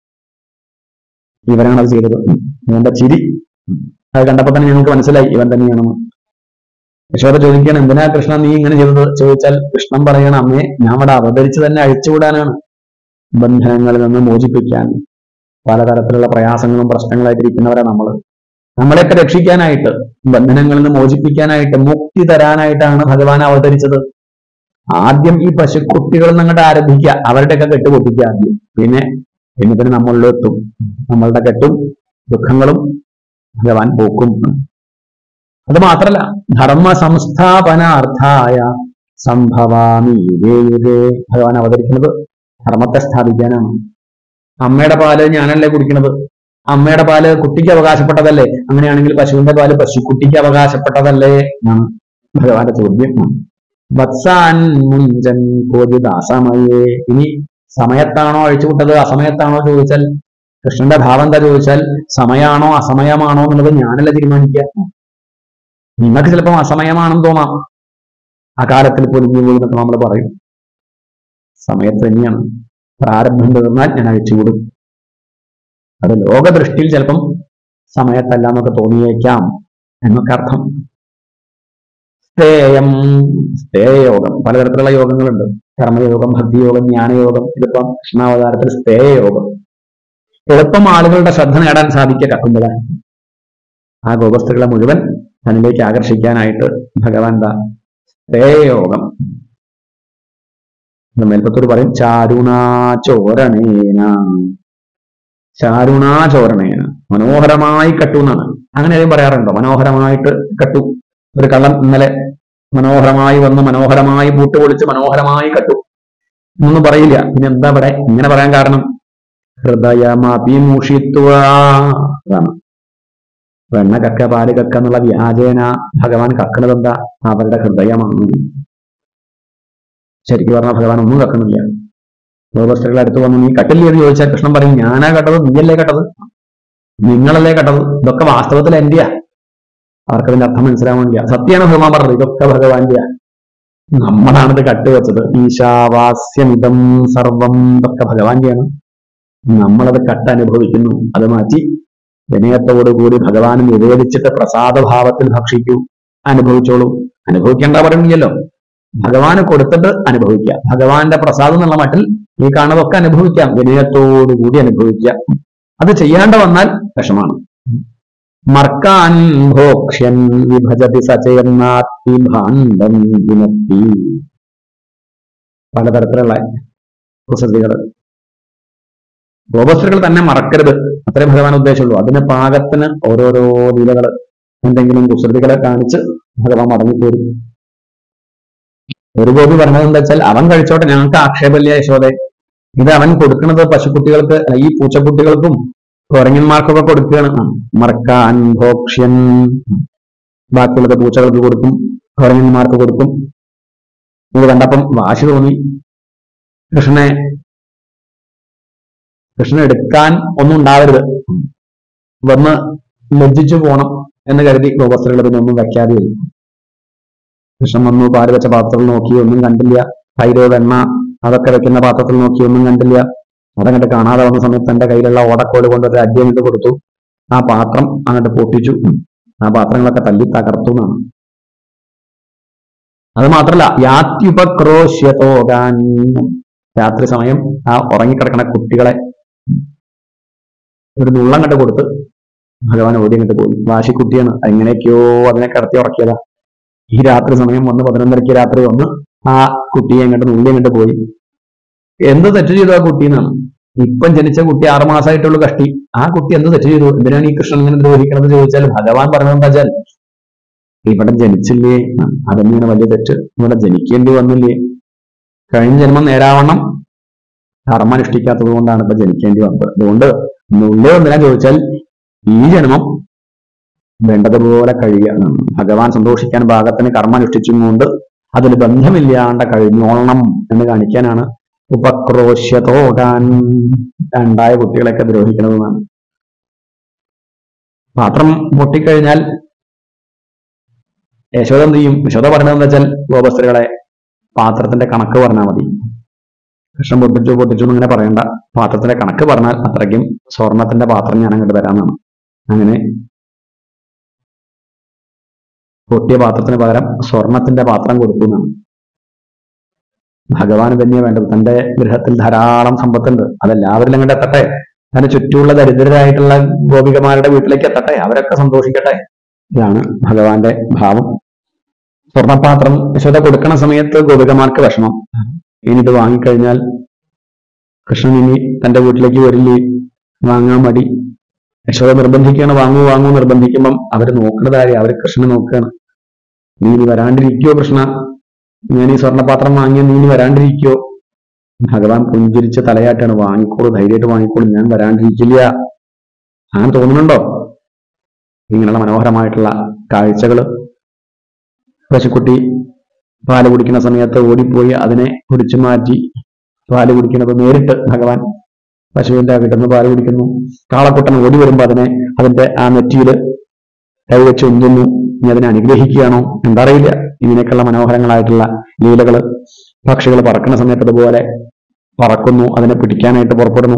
ഇവനാണ് അത് ചെയ്തത് ഇവന്റെ ചിരി അത് കണ്ടപ്പോ തന്നെ ഞങ്ങൾക്ക് മനസ്സിലായി ഇവൻ തന്നെയാണെന്ന് യശോദ ചോദിക്കുകയാണ് എന്തിനാ കൃഷ്ണ നീ ഇങ്ങനെ ചെയ്തത് ചോദിച്ചാൽ കൃഷ്ണൻ പറയണം അമ്മേ ഞാൻ ഇവിടെ അവതരിച്ച് തന്നെ അഴിച്ചുവിടാനാണ് ബന്ധനങ്ങളിൽ നിന്ന് മോചിപ്പിക്കാൻ പലതരത്തിലുള്ള പ്രയാസങ്ങളും പ്രശ്നങ്ങളായിട്ടിരിക്കുന്നവരാണ് നമ്മൾ നമ്മളെയൊക്കെ രക്ഷിക്കാനായിട്ട് ബന്ധനങ്ങളിൽ നിന്ന് മോചിപ്പിക്കാനായിട്ട് മുക്തി തരാനായിട്ടാണ് ഭഗവാൻ അവതരിച്ചത് ആദ്യം ഈ പശുക്കുട്ടികൾ നിങ്ങോട്ട് ആരംഭിക്കുക അവരുടെയൊക്കെ കെട്ട് പൊട്ടിക്കുക ആദ്യം പിന്നെ പിന്നെ പിന്നെ നമ്മളിലെത്തും നമ്മളുടെ കെട്ടും ദുഃഖങ്ങളും ഭഗവാൻ പോക്കും അത് മാത്രല്ല ധർമ്മ സംസ്ഥാപനാർത്ഥായ സംഭവാമി യുഗേ യുഗേ ഭഗവാൻ അവതരിക്കുന്നത് ധർമ്മത്തെ സ്ഥാപിക്കാനാണ് അമ്മയുടെ പാല് ഞാനല്ലേ കുടിക്കുന്നത് അമ്മയുടെ പാല് കുട്ടിക്ക് അവകാശപ്പെട്ടതല്ലേ അങ്ങനെയാണെങ്കിൽ പശുവിന്റെ പാല് പശുക്കുട്ടിക്ക് അവകാശപ്പെട്ടതല്ലേ എന്നാണ് ഭഗവാന്റെ ചോദ്യം വത്സാൻ മുഞ്ചൻ കോതിദാസമയേ ഇനി സമയത്താണോ അഴിച്ചുവിട്ടത് അസമയത്താണോ ചോദിച്ചാൽ കൃഷ്ണന്റെ ഭാവം എന്താ ചോദിച്ചാൽ സമയാണോ അസമയമാണോ എന്നുള്ളത് ഞാനല്ല തീരുമാനിക്കുക നിങ്ങൾക്ക് ചിലപ്പോൾ അസമയമാണെന്ന് തോന്നാം അകാലത്തിൽ പൊലിഞ്ഞു പോയി എന്നൊക്കെ നമ്മൾ പറയും സമയത്ത് തന്നെയാണ് പ്രാരംഭം തീർന്നാൽ ഞാൻ അഴിച്ചുവിടും അത് ലോകദൃഷ്ടിയിൽ ചിലപ്പം സമയത്തല്ല എന്നൊക്കെ തോന്നിയേക്കാം എന്നൊക്കെ അർത്ഥം സ്ഥേയം സ്ഥേയയോഗം പലതരത്തിലുള്ള യോഗങ്ങളുണ്ട് കർമ്മയോഗം ഭക്തിയോഗം ജ്ഞാനയോഗം ഇതിപ്പം കൃഷ്ണാവതാരത്തിൽ സ്ഥേയയോഗം എളുപ്പം ആളുകളുടെ ശ്രദ്ധ നേടാൻ സാധിക്കുക കക്കുമ്പോഴാണ് ആ ഗോപസ്ത്രീകളെ മുഴുവൻ തന്നിലേക്ക് ആകർഷിക്കാനായിട്ട് ഭഗവാൻ എന്താ സ്ഥേയയോഗം ഇത് മേൽപ്പത്തൂർ പറയും ചാരുണാചോരണേന ചാരുണാചോരണേന മനോഹരമായി കട്ടു എന്നാണ് അങ്ങനെ ആരും പറയാറുണ്ടോ മനോഹരമായിട്ട് കട്ടു ഒരു കള്ളം ഇന്നലെ മനോഹരമായി വന്ന് മനോഹരമായി പൂട്ട് പൊളിച്ച് മനോഹരമായി കട്ടു എന്നൊന്നും പറയില്ല പിന്നെ എന്താ ഇവിടെ ഇങ്ങനെ പറയാൻ കാരണം ഹൃദയമഭിമുഷിത്വ അതാണ് വെണ്ണ കക്ക പാല് കക്ക എന്നുള്ള വ്യാജേന ഭഗവാൻ കക്കണത് എന്താ അവരുടെ ഹൃദയമാണ് ശരിക്കും പറഞ്ഞാൽ ഭഗവാൻ ഒന്നും കക്കണില്ല ഗോപസ്ത്രീകളുടെ അടുത്ത് വന്ന് നീ കട്ടില്ലേ എന്ന് ചോദിച്ചാൽ കൃഷ്ണൻ പറയും ഞാനാ കട്ടത് നീയല്ലേ കട്ടത് നിങ്ങളല്ലേ കട്ടത് ഇതൊക്കെ വാസ്തവത്തിൽ എന്റെയാ അവർക്കതിന്റെ അർത്ഥം മനസ്സിലാവണില്ല സത്യമാണ് ഭഗവാൻ പറഞ്ഞത് ഇതൊക്കെ ഭഗവാന്റെയാ നമ്മളാണിത് കട്ടുവെച്ചത് ഈശാവാസ്യമിതം സർവം ഇതൊക്കെ ഭഗവാന്റെയാണ് നമ്മളത് കട്ട് അനുഭവിക്കുന്നു അത് മാറ്റി വിനയത്തോടുകൂടി ഭഗവാന് നിവേദിച്ചിട്ട് പ്രസാദഭാവത്തിൽ ഭക്ഷിക്കൂ അനുഭവിച്ചോളൂ അനുഭവിക്കേണ്ട പറയുന്നില്ലല്ലോ ഭഗവാന് കൊടുത്തിട്ട് അനുഭവിക്കുക ഭഗവാന്റെ പ്രസാദം എന്നുള്ള മട്ടിൽ ഈ കാണുന്നതൊക്കെ അനുഭവിക്കാം വിനയത്തോടുകൂടി അനുഭവിക്കുക അത് ചെയ്യാണ്ട് വന്നാൽ വിഷമാണ് മർക്കാൻ ഭോക്ഷ്യൻ വിഭജതി സചേർന്നാത്തി ഭാണ്ഡം വിനത്തി പലതരത്തിലുള്ള കുസൃതികൾ ഗോപസ്ത്രീകൾ തന്നെ മറക്കരുത് അത്രേ ഭഗവാൻ ഉദ്ദേശമുള്ളൂ അതിന് പാകത്തിന് ഓരോരോ ലീലകൾ എന്തെങ്കിലും കുസൃതികളെ കാണിച്ച് ഭഗവാൻ മടങ്ങിപ്പോരും ഒരു ഗോപി പറഞ്ഞത് എന്താ വെച്ചാൽ അവൻ കഴിച്ചോട്ടെ ഞങ്ങൾക്ക് ആക്ഷേപമില്ല യശോദെ ഇത് അവൻ കൊടുക്കുന്നത് പശുക്കുട്ടികൾക്ക് അല്ല, ഈ പൂച്ചക്കുട്ടികൾക്കും കുരങ്ങന്മാർക്കൊക്കെ കൊടുക്കുകയാണ് മറക്കാൻ ഭോക്ഷ്യൻ ബാക്കിയുള്ളത് പൂച്ചകൾക്ക് കൊടുക്കും കുരങ്ങന്മാർക്ക് കൊടുക്കും ഇത് കണ്ടപ്പം വാശി തോന്നി കൃഷ്ണനെ കൃഷ്ണൻ എടുക്കാൻ ഒന്നും ഉണ്ടാവരുത് വന്ന് ലജ്ജിച്ചു പോണം എന്ന് കരുതി ഗോപസ്ത്രീകൾ പിന്നെ ഒന്നും വെക്കാതെ ഇരുന്നു. കൃഷ്ണൻ വന്നു പാല് വെച്ച പാത്രത്തിൽ നോക്കി ഒന്നും കണ്ടില്ല തൈരോ വെണ്ണ അതൊക്കെ വെക്കുന്ന പാത്രത്തിൽ നോക്കി ഒന്നും കണ്ടില്ല അതങ്ങോട്ട് കാണാതെ വന്ന സമയത്ത് തന്റെ കയ്യിലുള്ള ഓടക്കോല് കൊണ്ട് ഒരു അടി അങ്ങോട്ട് കൊടുത്തു ആ പാത്രം അങ്ങോട്ട് പൊട്ടിച്ചു ആ പാത്രങ്ങളൊക്കെ തല്ലി തകർത്തു എന്നാണ് അത് മാത്രല്ല യാത്യുപക്രോശ്യതോകാൻ രാത്രി സമയം ആ ഉറങ്ങിക്കിടക്കുന്ന കുട്ടികളെ ഒരു നുള്ളം കണ്ട് കൊടുത്ത് ഭഗവാൻ ഓടി അങ്ങോട്ട് പോയി വാശിക്കുട്ടിയാണ് എങ്ങനെയൊക്കെയോ അതിനെ കിടത്തി ഉറക്കിയതാ ഈ രാത്രി സമയം വന്ന് പതിനൊന്നരയ്ക്ക് രാത്രി വന്ന് ആ കുട്ടിയെ അങ്ങോട്ട് നുള്ളി അങ്ങോട്ട് പോയി എന്ത് തെറ്റ് ചെയ്തു ആ കുട്ടി എന്നാണ് ഇപ്പം ജനിച്ച കുട്ടി ആറു മാസമായിട്ടുള്ളൂ കഷ്ടി ആ കുട്ടി എന്ത് തെറ്റ് ചെയ്തു എന്തിനാണ് ഈ കൃഷ്ണൻ ഇങ്ങനെ ദ്രോഹിക്കണമെന്ന് ചോദിച്ചാൽ ഭഗവാൻ പറഞ്ഞതെന്താ വെച്ചാൽ ഇവിടെ ജനിച്ചില്ലേ അതന്നെയാണ് വലിയ തെറ്റ് ഇവിടെ ജനിക്കേണ്ടി വന്നില്ലേ കഴിഞ്ഞ ജന്മം നേരാവണ്ണം കർമ്മ അനുഷ്ഠിക്കാത്തത് കൊണ്ടാണ് ഇപ്പൊ ജനിക്കേണ്ടി വന്നത് അതുകൊണ്ട് നുള്ളി എന്തിനാ ചോദിച്ചാൽ ഈ ജന്മം വേണ്ടതുപോലെ കഴിയുക എന്നാണ്. ഭഗവാൻ സന്തോഷിക്കാൻ ഭാഗത്തിന് കർമ്മ അനുഷ്ഠിച്ചും കൊണ്ട് അതിൽ ബന്ധമില്ലാണ്ട് കഴിഞ്ഞോളണം എന്ന് കാണിക്കാനാണ് ഉപക്രോശ്യതോടാൻ രണ്ടായ കുട്ടികളെയൊക്കെ ദ്രോഹിക്കണമെന്നാണ് പാത്രം പൊട്ടിക്കഴിഞ്ഞാൽ യശോദ എന്ത് ചെയ്യും യശോദ പറയണതെന്ന് വെച്ചാൽ ഗോപസ്ത്രീകളെ പാത്രത്തിന്റെ കണക്ക് പറഞ്ഞാൽ മതി കൃഷ്ണൻ പൊട്ടിച്ചു പൊട്ടിച്ചു എന്ന് ഇങ്ങനെ പറയണ്ട പാത്രത്തിന്റെ കണക്ക് പറഞ്ഞാൽ അത്രയ്ക്കും സ്വർണത്തിന്റെ പാത്രം ഞാൻ അങ്ങോട്ട് തരാമെന്നാണ് അങ്ങനെ പൊട്ടിയ പാത്രത്തിന് പകരം സ്വർണത്തിന്റെ പാത്രം കൊടുത്തു എന്നാണ് ഭഗവാൻ തന്നെയാ വേണ്ടത് തന്റെ ഗൃഹത്തിൽ ധാരാളം സമ്പത്തുണ്ട് അതെല്ലാവരിലും അങ്ങോട്ട് എത്തട്ടെ തന്റെ ചുറ്റുമുള്ള ദരിദ്രരായിട്ടുള്ള ഗോപികമാരുടെ വീട്ടിലേക്ക് എത്തട്ടെ അവരൊക്കെ സന്തോഷിക്കട്ടെ ഇതാണ് ഭഗവാന്റെ ഭാവം സ്വർണപാത്രം യശോദ കൊടുക്കണ സമയത്ത് ഗോപികമാർക്ക് വിഷമം ഇനി ഇത് വാങ്ങിക്കഴിഞ്ഞാൽ കൃഷ്ണൻ ഇനി തന്റെ വീട്ടിലേക്ക് വരില്ലേ വാങ്ങാൻ മടി യശോദ നിർബന്ധിക്കുകയാണ് വാങ്ങൂ വാങ്ങൂ നിർബന്ധിക്കുമ്പം അവര് നോക്കുന്നത് ആരെയും അവര് കൃഷ്ണനെ നോക്കുകയാണ് നീ ഇനി വരാണ്ടിരിക്കോ കൃഷ്ണ ഞാൻ ഈ സ്വർണ്ണപാത്രം വാങ്ങിയ നീ ഇനി വരാണ്ടിരിക്കോ ഭഗവാൻ പുഞ്ചിരിച്ച് തലയാട്ടാണ് വാങ്ങിക്കോളൂ ധൈര്യമായിട്ട് വാങ്ങിക്കോളൂ ഞാൻ വരാണ്ടിരിക്കില്ല അങ്ങനെ തോന്നുന്നുണ്ടോ ഇങ്ങനെയുള്ള മനോഹരമായിട്ടുള്ള കാഴ്ചകള് പശുക്കുട്ടി പാല് കുടിക്കുന്ന സമയത്ത് ഓടിപ്പോയി അതിനെ പിടിച്ചു മാറ്റി പാല് കുടിക്കുന്നത് നേരിട്ട് ഭഗവാൻ പശുവിന്റെ കിട്ടുന്നു പാല് കുടിക്കുന്നു കാളക്കുട്ടൻ ഓടി വരുമ്പോ അതിനെ അതിന്റെ ആ നെറ്റിയില് കൈവച്ച് ഉന്തുന്നു ഇനി അതിനെ അനുഗ്രഹിക്കുകയാണോ എന്താ അറിയില്ല ഇങ്ങനെയൊക്കെയുള്ള മനോഹരങ്ങളായിട്ടുള്ള ലീലകള് പക്ഷികൾ പറക്കുന്ന സമയത്ത് അതുപോലെ പറക്കുന്നു അതിനെ പിടിക്കാനായിട്ട് പുറപ്പെടുന്നു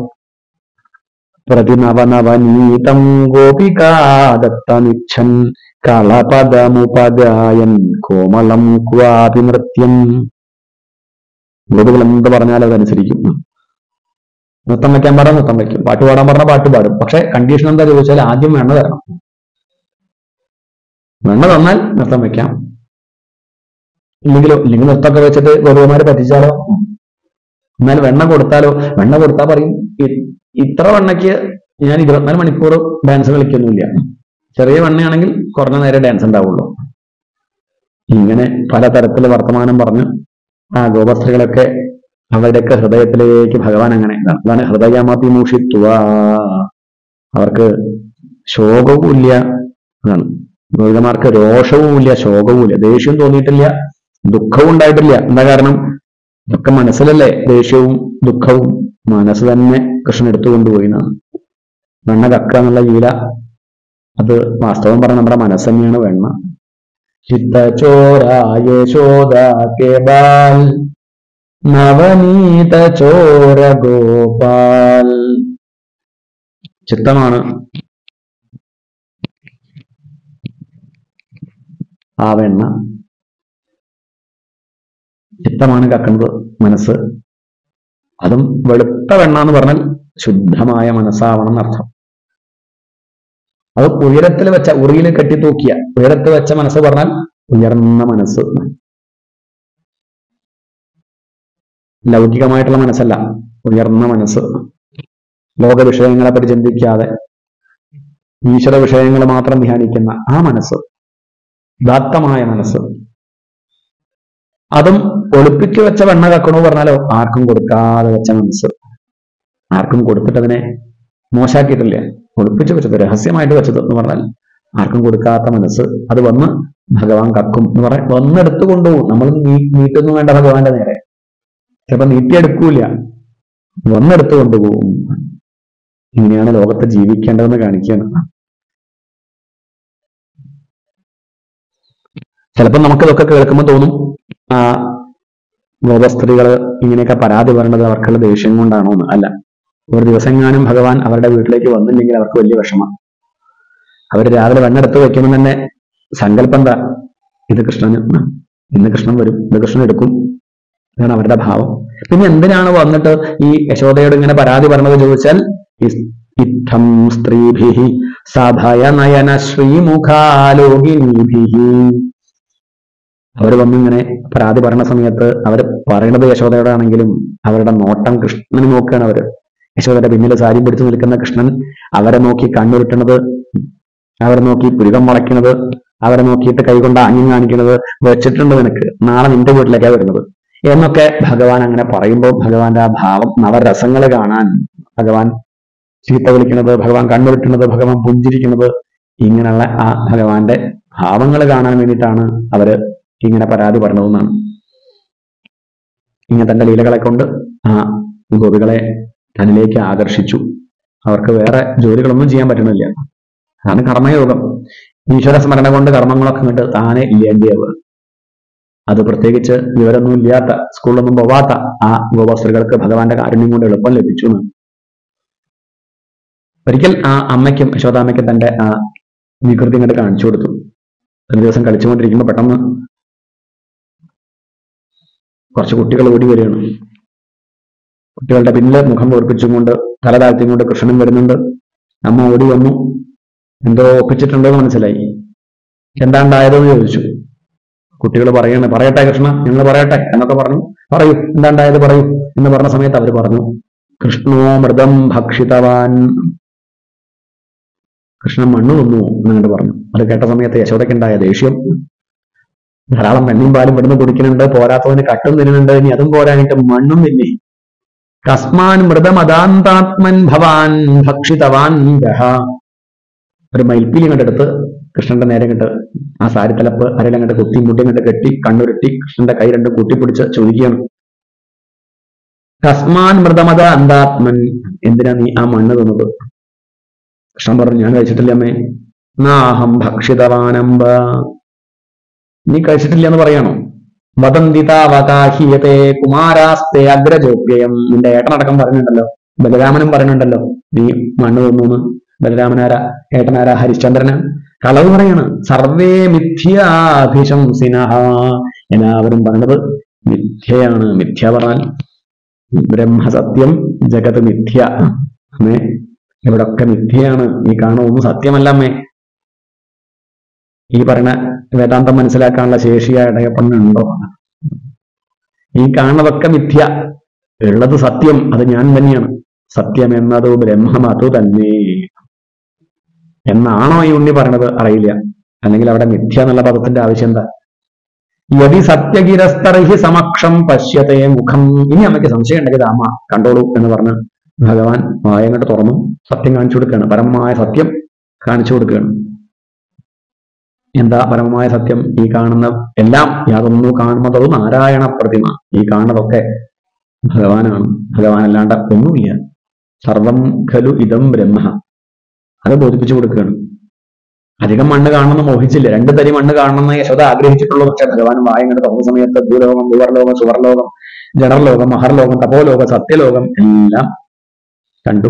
പ്രതിനവനവനീതം ഗോപികാദത്തനിച്ഛൻ കളപദമുപഗായൻ കോമളം ക്വാപി നൃത്യം ഗോപികൾ എന്ത് പറഞ്ഞാലും അതനുസരിക്കും നൃത്തം വയ്ക്കാൻ പറഞ്ഞാൽ നൃത്തം വയ്ക്കും പാട്ട് പാടാൻ പറഞ്ഞാൽ പാട്ട് പാടും പക്ഷെ കണ്ടീഷൻ എന്താ ചോദിച്ചാൽ ആദ്യം വെണ്ണ തരണം വെണ്ണ തന്നാൽ നൃത്തം വെക്കാം ഇല്ലെങ്കിലോ ഇല്ലെങ്കിൽ നൃത്തമൊക്കെ വെച്ചിട്ട് ഗോപികമാര് പറ്റിച്ചാലോ എന്നാൽ വെണ്ണ കൊടുത്താലോ വെണ്ണ കൊടുത്താൽ പറയും "ഇ- ഇത്ര വെണ്ണയ്ക്ക് ഞാൻ ഇരുപത്തിനാല് മണിക്കൂർ ഡാൻസ് കളിക്കൊന്നുമില്ല ചെറിയ വെണ്ണയാണെങ്കിൽ കുറഞ്ഞ നേരം ഡാൻസ് ഉണ്ടാവുള്ളൂ ഇങ്ങനെ പലതരത്തിൽ വർത്തമാനം പറഞ്ഞ് ആ ഗോപസ്ത്രീകളൊക്കെ അവരുടെയൊക്കെ ഹൃദയത്തിലേക്ക് ഭഗവാൻ അങ്ങനെ ഇതാണ്. അതാണ് ഹൃദയമപി മൂഷിത്വ അവർക്ക് ശോകവും ഇല്ല അതാണ് ഗോപികമാർക്ക് രോഷവും ഇല്ല ശോകവും ഇല്ല ദേഷ്യം തോന്നിയിട്ടില്ല ദുഃഖവും ഉണ്ടായിട്ടില്ല എന്താ കാരണം ഇതൊക്കെ മനസ്സിലല്ലേ ദേഷ്യവും ദുഃഖവും മനസ്സ് തന്നെ കൃഷ്ണൻ എടുത്തുകൊണ്ടുപോയി എന്നാണ് വെണ്ണ കക്ക എന്നുള്ള ലീല അത് വാസ്തവം പറഞ്ഞ നമ്മുടെ മനസ്സ് തന്നെയാണ് വെണ്ണ ചിത്തചോരായശോദ കേബാൽ നവനീത ചോര ഗോപാൽ ചിത്തമാണ് ആ വെണ്ണ ചിത്തമാണ് കക്കുന്നത് മനസ്സ് അതും വെളുത്ത വെണ്ണ എന്ന് പറഞ്ഞാൽ ശുദ്ധമായ മനസ്സാവണം എന്നർത്ഥം അത് ഉയരത്തിൽ വെച്ച ഉറിയിൽ കെട്ടി തൂക്കിയ ഉയരത്തിൽ വെച്ച മനസ്സ് പറഞ്ഞാൽ ഉയർന്ന മനസ്സ് ലൗകികമായിട്ടുള്ള മനസ്സല്ല ഉയർന്ന മനസ്സ് ലോക വിഷയങ്ങളെ പറ്റി ചിന്തിക്കാതെ ഈശ്വര വിഷയങ്ങൾ മാത്രം ധ്യാനിക്കുന്ന ആ മനസ്സ് ഉദാത്തമായ മനസ്സ് അതും ഒളിപ്പിച്ചു വെച്ച വെണ്ണ കക്കണു പറഞ്ഞാലോ ആർക്കും കൊടുക്കാതെ വെച്ച മനസ്സ് ആർക്കും കൊടുത്തിട്ട് അതിനെ മോശാക്കിയിട്ടില്ല ഒളിപ്പിച്ചു വെച്ചത് രഹസ്യമായിട്ട് വെച്ചത് എന്ന് പറഞ്ഞാൽ ആർക്കും കൊടുക്കാത്ത മനസ്സ് അത് വന്ന് ഭഗവാൻ കക്കും എന്ന് പറയാൻ വന്നെടുത്തു കൊണ്ടുപോകും നമ്മൾ നീ- നീട്ടൊന്നും വേണ്ട ഭഗവാന്റെ നേരെ ചിലപ്പോ നീട്ടിയെടുക്കൂല വന്നെടുത്തു കൊണ്ടുപോകും ഇങ്ങനെയാണ് ലോകത്ത് ജീവിക്കേണ്ടതെന്ന് കാണിക്കുകയാണ് ചിലപ്പോൾ നമുക്കിതൊക്കെ കേൾക്കുമ്പോൾ തോന്നും ആ ഗോപസ്ത്രീകൾ ഇങ്ങനെയൊക്കെ പരാതി പറയണത് അവർക്കുള്ള ദേഷ്യം കൊണ്ടാണോ എന്ന് അല്ല ഒരു ദിവസെങ്ങാനും ഭഗവാൻ അവരുടെ വീട്ടിലേക്ക് വന്നില്ലെങ്കിൽ അവർക്ക് വലിയ വിഷമം അവർ രാവിലെ വെണ്ണെടുത്ത് വെക്കുമ്പോൾ തന്നെ സങ്കല്പം എന്താ ഇത് കൃഷ്ണന് ഇന്ന് കൃഷ്ണൻ വരും ഇത് കൃഷ്ണൻ എടുക്കും ഇതാണ് അവരുടെ ഭാവം പിന്നെ എന്തിനാണ് വന്നിട്ട് ഈ യശോദയോട് ഇങ്ങനെ പരാതി പറഞ്ഞത് ചോദിച്ചാൽ ഇസ്- ഇത്തം സ്ത്രീഭി സഭയ നയന ശ്രീമുഖാലോകിനീഭി അവർ വന്നിങ്ങനെ പരാതി പറയുന്ന സമയത്ത് അവർ പറയണത് യശോദയോടാണെങ്കിലും അവരുടെ നോട്ടം കൃഷ്ണനെ നോക്കുകയാണ് അവര് യശോദയുടെ പിന്നിൽ സാരി പിടിച്ചു നിൽക്കുന്ന കൃഷ്ണൻ അവരെ നോക്കി കണ്ണുരുട്ടണത് അവരെ നോക്കി പുരുകം വളയ്ക്കണത് അവരെ നോക്കിയിട്ട് കൈകൊണ്ട് ആംഗ്യം കാണിക്കുന്നത് വെച്ചിട്ടുണ്ട് നിനക്ക് നാളെ നിന്റെ വീട്ടിലേക്കാ വരുന്നത് എന്നൊക്കെ ഭഗവാൻ അങ്ങനെ പറയുമ്പോൾ ഭഗവാന്റെ ആ ഭാവം നവരസങ്ങൾ കാണാൻ ഭഗവാൻ ചീത്ത വിളിക്കുന്നത് ഭഗവാൻ കണ്ണുരുട്ടുന്നത് ഭഗവാൻ പുഞ്ചിരിക്കുന്നത് ഇങ്ങനെയുള്ള ആ ഭഗവാന്റെ ഭാവങ്ങൾ കാണാൻ വേണ്ടിയിട്ടാണ് അവര് ഇങ്ങനെ പരാതി പറഞ്ഞതെന്നാണ് ഇങ്ങനെ തന്റെ ലീലകളെ കൊണ്ട് ആ ഗോപികളെ തന്നിലേക്ക് ആകർഷിച്ചു അവർക്ക് വേറെ ജോലികളൊന്നും ചെയ്യാൻ പറ്റുന്നില്ല അതാണ് കർമ്മയോഗം ഈശ്വര സ്മരണ കൊണ്ട് കർമ്മങ്ങളൊക്കെ ഇങ്ങോട്ട് താനെ ഇല്ലേണ്ടിയാവുക അത് പ്രത്യേകിച്ച് വിവരമൊന്നും ഇല്ലാത്ത സ്കൂളിലൊന്നും പോവാത്ത ആ ഗോപസ്ത്രീകൾക്ക് ഭഗവാന്റെ കാരുണ്യം കൊണ്ട് എളുപ്പം ലഭിച്ചു എന്ന് ഒരിക്കൽ ആ അമ്മയ്ക്കും യശോദാമ്മയ്ക്കും തന്റെ ആ വികൃതി ഇങ്ങോട്ട് കാണിച്ചു കൊടുത്തു ഒരു ദിവസം കളിച്ചുകൊണ്ടിരിക്കുമ്പോൾ പെട്ടെന്ന് കുറച്ച് കുട്ടികൾ ഓടി വരികയാണ് കുട്ടികളുടെ പിന്നില് മുഖം ഓർപ്പിച്ചും കൊണ്ട് തല താഴ്ത്തിയും കൊണ്ട് കൃഷ്ണൻ വരുന്നുണ്ട് അമ്മ ഓടി വന്നു എന്തോ ഒപ്പിച്ചിട്ടുണ്ടോ എന്ന് മനസ്സിലായി എന്താണ്ടായതെന്ന് ചോദിച്ചു കുട്ടികൾ പറയാണ് പറയട്ടെ കൃഷ്ണ ഞങ്ങൾ പറയട്ടെ എന്നൊക്കെ പറഞ്ഞു പറയൂ എന്താണ്ടായത് പറയൂ എന്ന് പറഞ്ഞ സമയത്ത് അവർ പറഞ്ഞു കൃഷ്ണോ മൃതം ഭക്ഷിതവാൻ കൃഷ്ണൻ മണ്ണ് തിന്നു എന്നങ്ങോട്ട് പറഞ്ഞു അത് കേട്ട സമയത്ത് യശോദയ്ക്കുണ്ടായ ദേഷ്യം ധാരാളം വെണ്ണയും പാലും ഇവിടുന്ന് കുടിക്കുന്നുണ്ട് പോരാത്തവന് കട്ടും തിന്നുന്നുണ്ട് ഇനി അതും പോരാനായിട്ട് മണ്ണും തിന്നി കസ്മാൻ മൃതമതാന്താത്മൻ ഭവാൻ ഭക്ഷിതവാൻ രഹ ഒരു മയിൽപ്പീലി കണ്ടെടുത്ത് കൃഷ്ണന്റെ നേരെ കണ്ട് ആ സാരിത്തലപ്പ് അരയിലങ്ങട്ട് കുത്തി മുട്ടി കണ്ട് കെട്ടി കണ്ണുരുട്ടി കൃഷ്ണന്റെ കൈ രണ്ടും കൂട്ടിപ്പിടിച്ച് ചോദിക്കുകയാണ് കസ്മാൻ മൃതമത അന്താത്മൻ എന്തിനാ നീ ആ മണ്ണ് തിന്നത് കൃഷ്ണൻ പറഞ്ഞു ഞാൻ കഴിച്ചിട്ടില്ല അമ്മേ നാഹം ഭക്ഷിതവാനമ്പ നീ കഴിച്ചിട്ടില്ല എന്ന് പറയാണോ വദന്തിതാവകാഹീയത്തെ കുമാരാസ്തെ അഗ്രജോഗ്യം നിന്റെ ഏട്ടനടക്കം പറഞ്ഞിട്ടുണ്ടല്ലോ ബലരാമനും പറഞ്ഞിട്ടുണ്ടല്ലോ നീ മണ്ണ് തിന്നു ബലരാമനാര ഏട്ടനാര ഹരിശ്ചന്ദ്രന് കളവ് പറയാണ് സർവേ മിഥ്യാഭിശംസിനഹ എല്ലാവരും പറഞ്ഞത് മിഥ്യയാണ് മിഥ്യ പറഞ്ഞാൽ ബ്രഹ്മസത്യം ജഗത് മിഥ്യ അമ്മേ ഇവിടൊക്കെ മിഥ്യയാണ് ഈ കാണുന്ന ഒന്നും സത്യമല്ല അമ്മേ ഈ പറയുന്ന വേദാന്തം മനസ്സിലാക്കാനുള്ള ശേഷിയായ ഇടയപ്പണ്ണുണ്ടോ ഈ കാണുന്നതൊക്കെ മിഥ്യ ഉള്ളത് സത്യം അത് ഞാൻ തന്നെയാണ് സത്യം എന്നത് ബ്രഹ്മം അത് തന്നെ എന്നാണോ ഈ ഉണ്ണി പറയണത് അറിയില്ല അല്ലെങ്കിൽ അവിടെ മിഥ്യ എന്നുള്ള പദത്തിന്റെ ആവശ്യം എന്താ യതി സത്യഗിരസ്തർഹി സമക്ഷം പശ്യത്തെ മുഖം ഇനി അമ്മയ്ക്ക് സംശയം ഉണ്ടെങ്കിൽ അമ്മ കണ്ടോളൂ എന്ന് പറഞ്ഞ് ഭഗവാൻ വായങ്ങോട്ട് തുറന്നു സത്യം കാണിച്ചു കൊടുക്കുകയാണ് പരമമായ സത്യം കാണിച്ചു കൊടുക്കുകയാണ് എന്താ പരമമായ സത്യം ഈ കാണുന്ന എല്ലാം യാതൊന്നു കാണുന്നതോ നാരായണ പ്രതിമ ഈ കാണുന്നതൊക്കെ ഭഗവാനാണ് ഭഗവാൻ അല്ലാണ്ട് ഒന്നുമില്ല സർവം ഖലു ഇതം ബ്രഹ്മ അത് ബോധിപ്പിച്ചു കൊടുക്കുകയാണ് അധികം മണ്ണ് കാണണമെന്ന് മോഹിച്ചില്ല രണ്ട് തരി മണ്ണ് കാണണമെന്ന് യശോദ ആഗ്രഹിച്ചിട്ടുള്ളൂ പക്ഷെ ഭഗവാൻ വായങ്ങട് തുറന്ന സമയത്ത് ഭൂലോകം ഭൂവർലോകം സുവർലോകം ജഡർലോകം മഹർലോകം തപോലോകം സത്യലോകം എല്ലാം കണ്ടു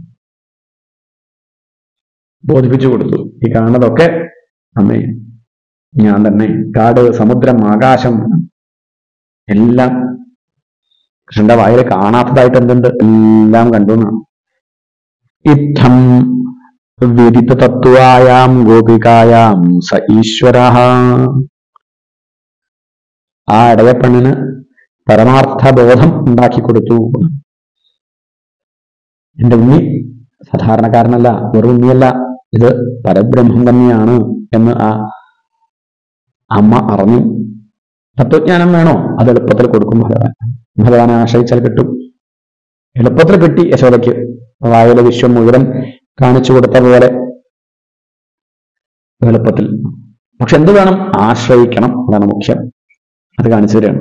ബോധിപ്പിച്ചു കൊടുത്തു ഈ കാണുന്നതൊക്കെ അമ്മേ ഞാൻ തന്നെ കാട് സമുദ്രം ആകാശം എല്ലാം കൃഷ്ണന്റെ വായിൽ കാണാത്തതായിട്ട് എന്തുണ്ട് എല്ലാം കണ്ടു എന്നാണ് ഇത്തം വിദിത തത്വായാം ഗോപികായാം സ ഈശ്വര ആ ഇടയപ്പെണ്ണിന് പരമാർത്ഥ ബോധം ഉണ്ടാക്കി കൊടുത്തു എന്റെ ഉണ്ണി സാധാരണക്കാരനല്ല വെറും ഉണ്ണിയല്ല ഇത് പരബ്രഹ്മം തന്നെയാണ് എന്ന് ആ അമ്മ അറിഞ്ഞു തത്വജ്ഞാനം വേണോ അത് എളുപ്പത്തിൽ കൊടുക്കും ഭഗവാൻ ഭഗവാനെ ആശ്രയിച്ചാൽ കിട്ടും എളുപ്പത്തിൽ കിട്ടി യശോദയ്ക്ക് വായല വിശ്വം മുഴുവൻ കാണിച്ചു കൊടുത്ത പോലെ എളുപ്പത്തിൽ പക്ഷെ എന്ത് വേണം ആശ്രയിക്കണം അതാണ് മുഖ്യം അത് കാണിച്ചു തരാണ്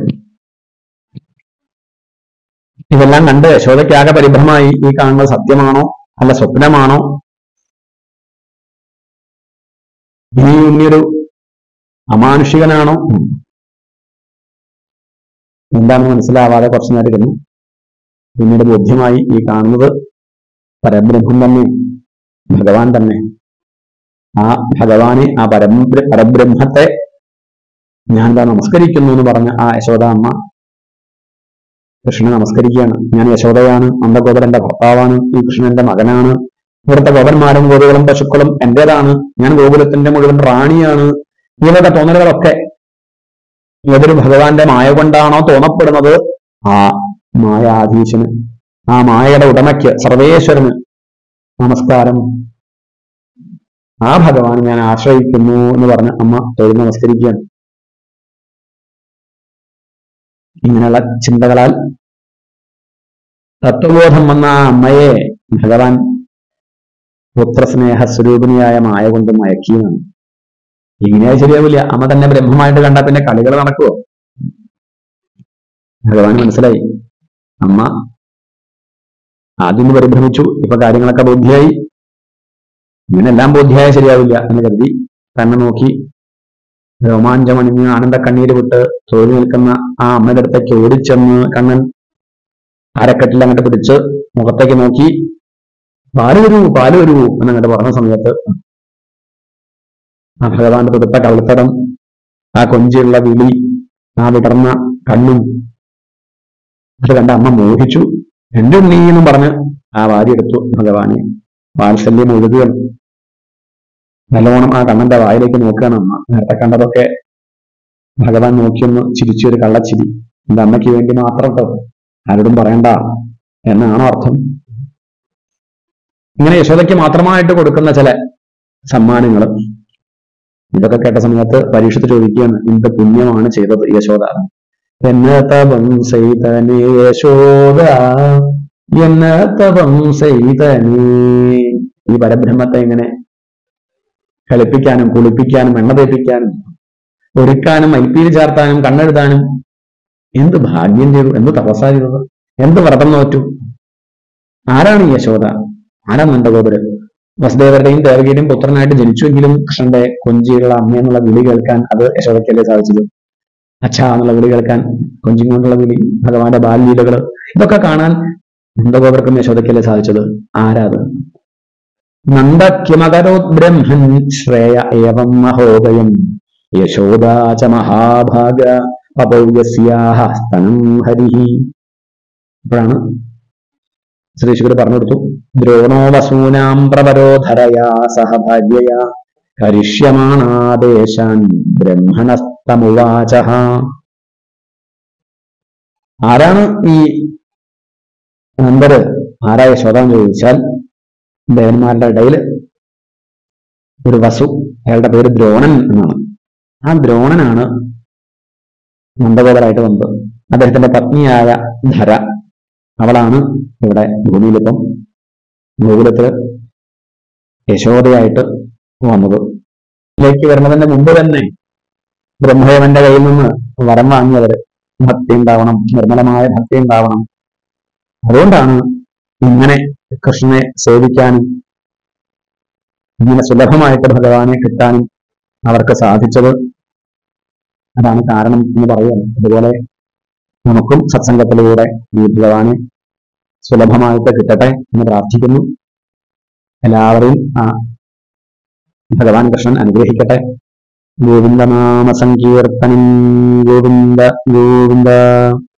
ഇതെല്ലാം കണ്ട് യശോദയ്ക്കാകെ പരിഭ്രമായി ഈ കാണുന്നത് സത്യമാണോ അല്ല സ്വപ്നമാണോ ഇനി ഉണ്ണിയൊരു അമാനുഷികനാണോ എന്താണെന്ന് മനസ്സിലാവാതെ കുറച്ചു നേരം ഇരുന്നു പിന്നീട് ബോധ്യമായി ഈ കാണുന്നത് പരബ്രഹ്മം തന്നെ ഭഗവാൻ തന്നെ ആ ഭഗവാനെ ആ പരബ്ര പരബ്രഹ്മത്തെ ഞാൻ എന്താ നമസ്കരിക്കുന്നു എന്ന് പറഞ്ഞ ആ യശോദ അമ്മ കൃഷ്ണനെ നമസ്കരിക്കുകയാണ് ഞാൻ യശോദയാണ് നന്ദഗോപരന്റെ ഭർത്താവാണ് ഈ കൃഷ്ണന്റെ മകനാണ് ഇവിടുത്തെ ഗോപന്മാരും ഗോപികളും പശുക്കളും എന്റേതാണ് ഞാൻ ഗോകുലത്തിന്റെ മുഴുവൻ റാണിയാണ് ഇവരുടെ തോന്നലുകളൊക്കെ ഏതൊരു ഭഗവാന്റെ മായ കൊണ്ടാണോ തോന്നപ്പെടുന്നത് ആ മായാധീശന് ആ മായയുടെ ഉടമയ്ക്ക് സർവേശ്വരന് നമസ്കാരം ആ ഭഗവാൻ ഞാൻ ആശ്രയിക്കുന്നു എന്ന് പറഞ്ഞ് അമ്മ തൊഴിൽ നമസ്കരിക്കുകയാണ് ഇങ്ങനെയുള്ള ചിന്തകളാൽ തത്വബോധം വന്ന ആ അമ്മയെ ഭഗവാൻ പുത്രസ്നേഹ സ്വരൂപിണിയായ മായ കൊണ്ട് മയക്കിയതാണ് ഇങ്ങനെ ശരിയാവില്ല അമ്മ തന്നെ ബ്രഹ്മമായിട്ട് കണ്ടാ പിന്നെ കളികൾ നടക്കുവോ ഭഗവാൻ മനസ്സിലായി അമ്മ ആദ്യം പരിഭ്രമിച്ചു ഇപ്പൊ കാര്യങ്ങളൊക്കെ ബോധ്യമായി ഇങ്ങനെല്ലാം ബോധ്യമായ ശരിയാവില്ല എന്ന് കരുതി തന്നെ നോക്കി രോമാഞ്ചമണിഞ്ഞ് ആനന്ദ കണ്ണീര് വിട്ട് തൊഴിൽ നിൽക്കുന്ന ആ അമ്മയുടെ അടുത്തേക്ക് ഓടിച്ചെന്ന് കണ്ണൻ അരക്കെട്ടിൽ അങ്ങോട്ട് പിടിച്ച് മുഖത്തേക്ക് നോക്കി പാല് വരൂ പാല് വരൂ എന്നങ്ങോട്ട് പറഞ്ഞ സമയത്ത് ആ ഭഗവാന്റെ തൊടുത്ത കവിൾത്തടം ആ കൊഞ്ചിയുള്ള വിളി ആ വിടർന്ന കണ്ണും അത് കണ്ട അമ്മ മോഹിച്ചു എന്റെ ഉണ്ണി എന്നും പറഞ്ഞ് ആ വാരി എടുത്തു ഭഗവാനെ വാത്സല്യം ഒഴുകുകയാണ് നല്ലോണം ആ കണ്ണന്റെ വായിലേക്ക് നോക്കുകയാണ് അമ്മ നേരത്തെ കണ്ടതൊക്കെ ഭഗവാൻ നോക്കിയൊന്ന് ചിരിച്ചു ഒരു കള്ളച്ചിരി എന്റെ അമ്മയ്ക്ക് വേണ്ടി മാത്രം കേട്ടോ ആരോടും പറയണ്ട എന്നാണോ അർത്ഥം ഇങ്ങനെ യശോദയ്ക്ക് മാത്രമായിട്ട് കൊടുക്കുന്ന ചില സമ്മാനങ്ങൾ ഇതൊക്കെ കേട്ട സമയത്ത് പരീക്ഷത്ത് ചോദിക്കുകയാണ് എന്ത് പുണ്യമാണ് ചെയ്തത് യശോദ എന്ന തപം ചെയ്തനേ യശോദ എന്ന തപം ചെയ്തനേ ഈ പരബ്രഹ്മത്തെ ഇങ്ങനെ കളിപ്പിക്കാനും കുളിപ്പിക്കാനും എണ്ണ തേപ്പിക്കാനും ഒരുക്കാനും ഐപ്പിയിൽ ചാർത്താനും കണ്ണെഴുതാനും എന്ത് ഭാഗ്യം ചെയ്തു എന്ത് തപസ്സാ ചെയ്തത് എന്ത് വ്രതം നോറ്റു ആരാണ് ഈ യശോദ ആരാണ് നന്ദഗോപുരൻ വസുദേവരുടെയും ദേവകിയുടെയും പുത്രനായിട്ട് ജനിച്ചുവെങ്കിലും കൃഷ്ണന്റെ കൊഞ്ചിയുള്ള അമ്മ എന്നുള്ള വിളി കേൾക്കാൻ അത് യശോദയ്ക്കല്ലേ സാധിച്ചത് അച്ഛാ എന്നുള്ള വിളി കേൾക്കാൻ കൊഞ്ചിയും കൊണ്ടുള്ള വിളി ഭഗവാന്റെ ബാല്യലീലകള് ഇതൊക്കെ കാണാൻ നന്ദഗോപുരക്കും യശോദയ്ക്കല്ലേ സാധിച്ചത് ആരാത് നന്ദക്യമകരോത് ബ്രഹ്മൻ ശ്രേയ ഏവം മഹോദയം യശോദാച മഹാഭാഗ പപൗയസ്യാഹ സ്തനം ഹരിഹി ഇപ്പോഴാണ് ശ്രീശുഗർ പറഞ്ഞു കൊടുത്തു ദ്രോണോ വസൂനാം പ്രവരോധരയാ സഹ ഭാര്യയാ കരിഷ്യമാണാദേശാൻ ബ്രഹ്മണസ്തമുവാച ആരാണ് ഈ നമ്പര് ആരാ യശോദ എന്ന് ചോദിച്ചാൽ ദേവന്മാരുടെ ഇടയിൽ ഒരു വസു അയാളുടെ പേര് ദ്രോണൻ എന്നാണ് ആ ദ്രോണനാണ് നന്ദഗോപരായിട്ട് വന്നത് അദ്ദേഹത്തിന്റെ പത്നിയായ ധര അവളാണ് ഇവിടെ ഭൂമിയിലിപ്പം ഗോകുലത്തില് യശോദയായിട്ട് വന്നത് ഇതിലേക്ക് വരുന്നതിന്റെ മുമ്പ് തന്നെ ബ്രഹ്മദേവന്റെ കയ്യിൽ നിന്ന് വരം വാങ്ങിയവര് ഭക്തി ഉണ്ടാവണം നിർമ്മലമായ ഭക്തി ഉണ്ടാവണം അതുകൊണ്ടാണ് ഇങ്ങനെ കൃഷ്ണനെ സേവിക്കാനും ഇങ്ങനെ സുലഭമായിട്ട് ഭഗവാനെ കിട്ടാനും അവർക്ക് സാധിച്ചത് അതാണ് കാരണം എന്ന് പറയുകയാണ് അതുപോലെ നമുക്കും സത്സംഗത്തിലൂടെ ഈ ഭഗവാനെ സുലഭമായിട്ട് കിട്ടട്ടെ എന്ന് പ്രാർത്ഥിക്കുന്നു എല്ലാവരെയും ആ ഭഗവാൻ കൃഷ്ണൻ അനുഗ്രഹിക്കട്ടെ ഗോവിന്ദനാമ സങ്കീർത്തനം ഗോവിന്ദ ഗോവിന്ദ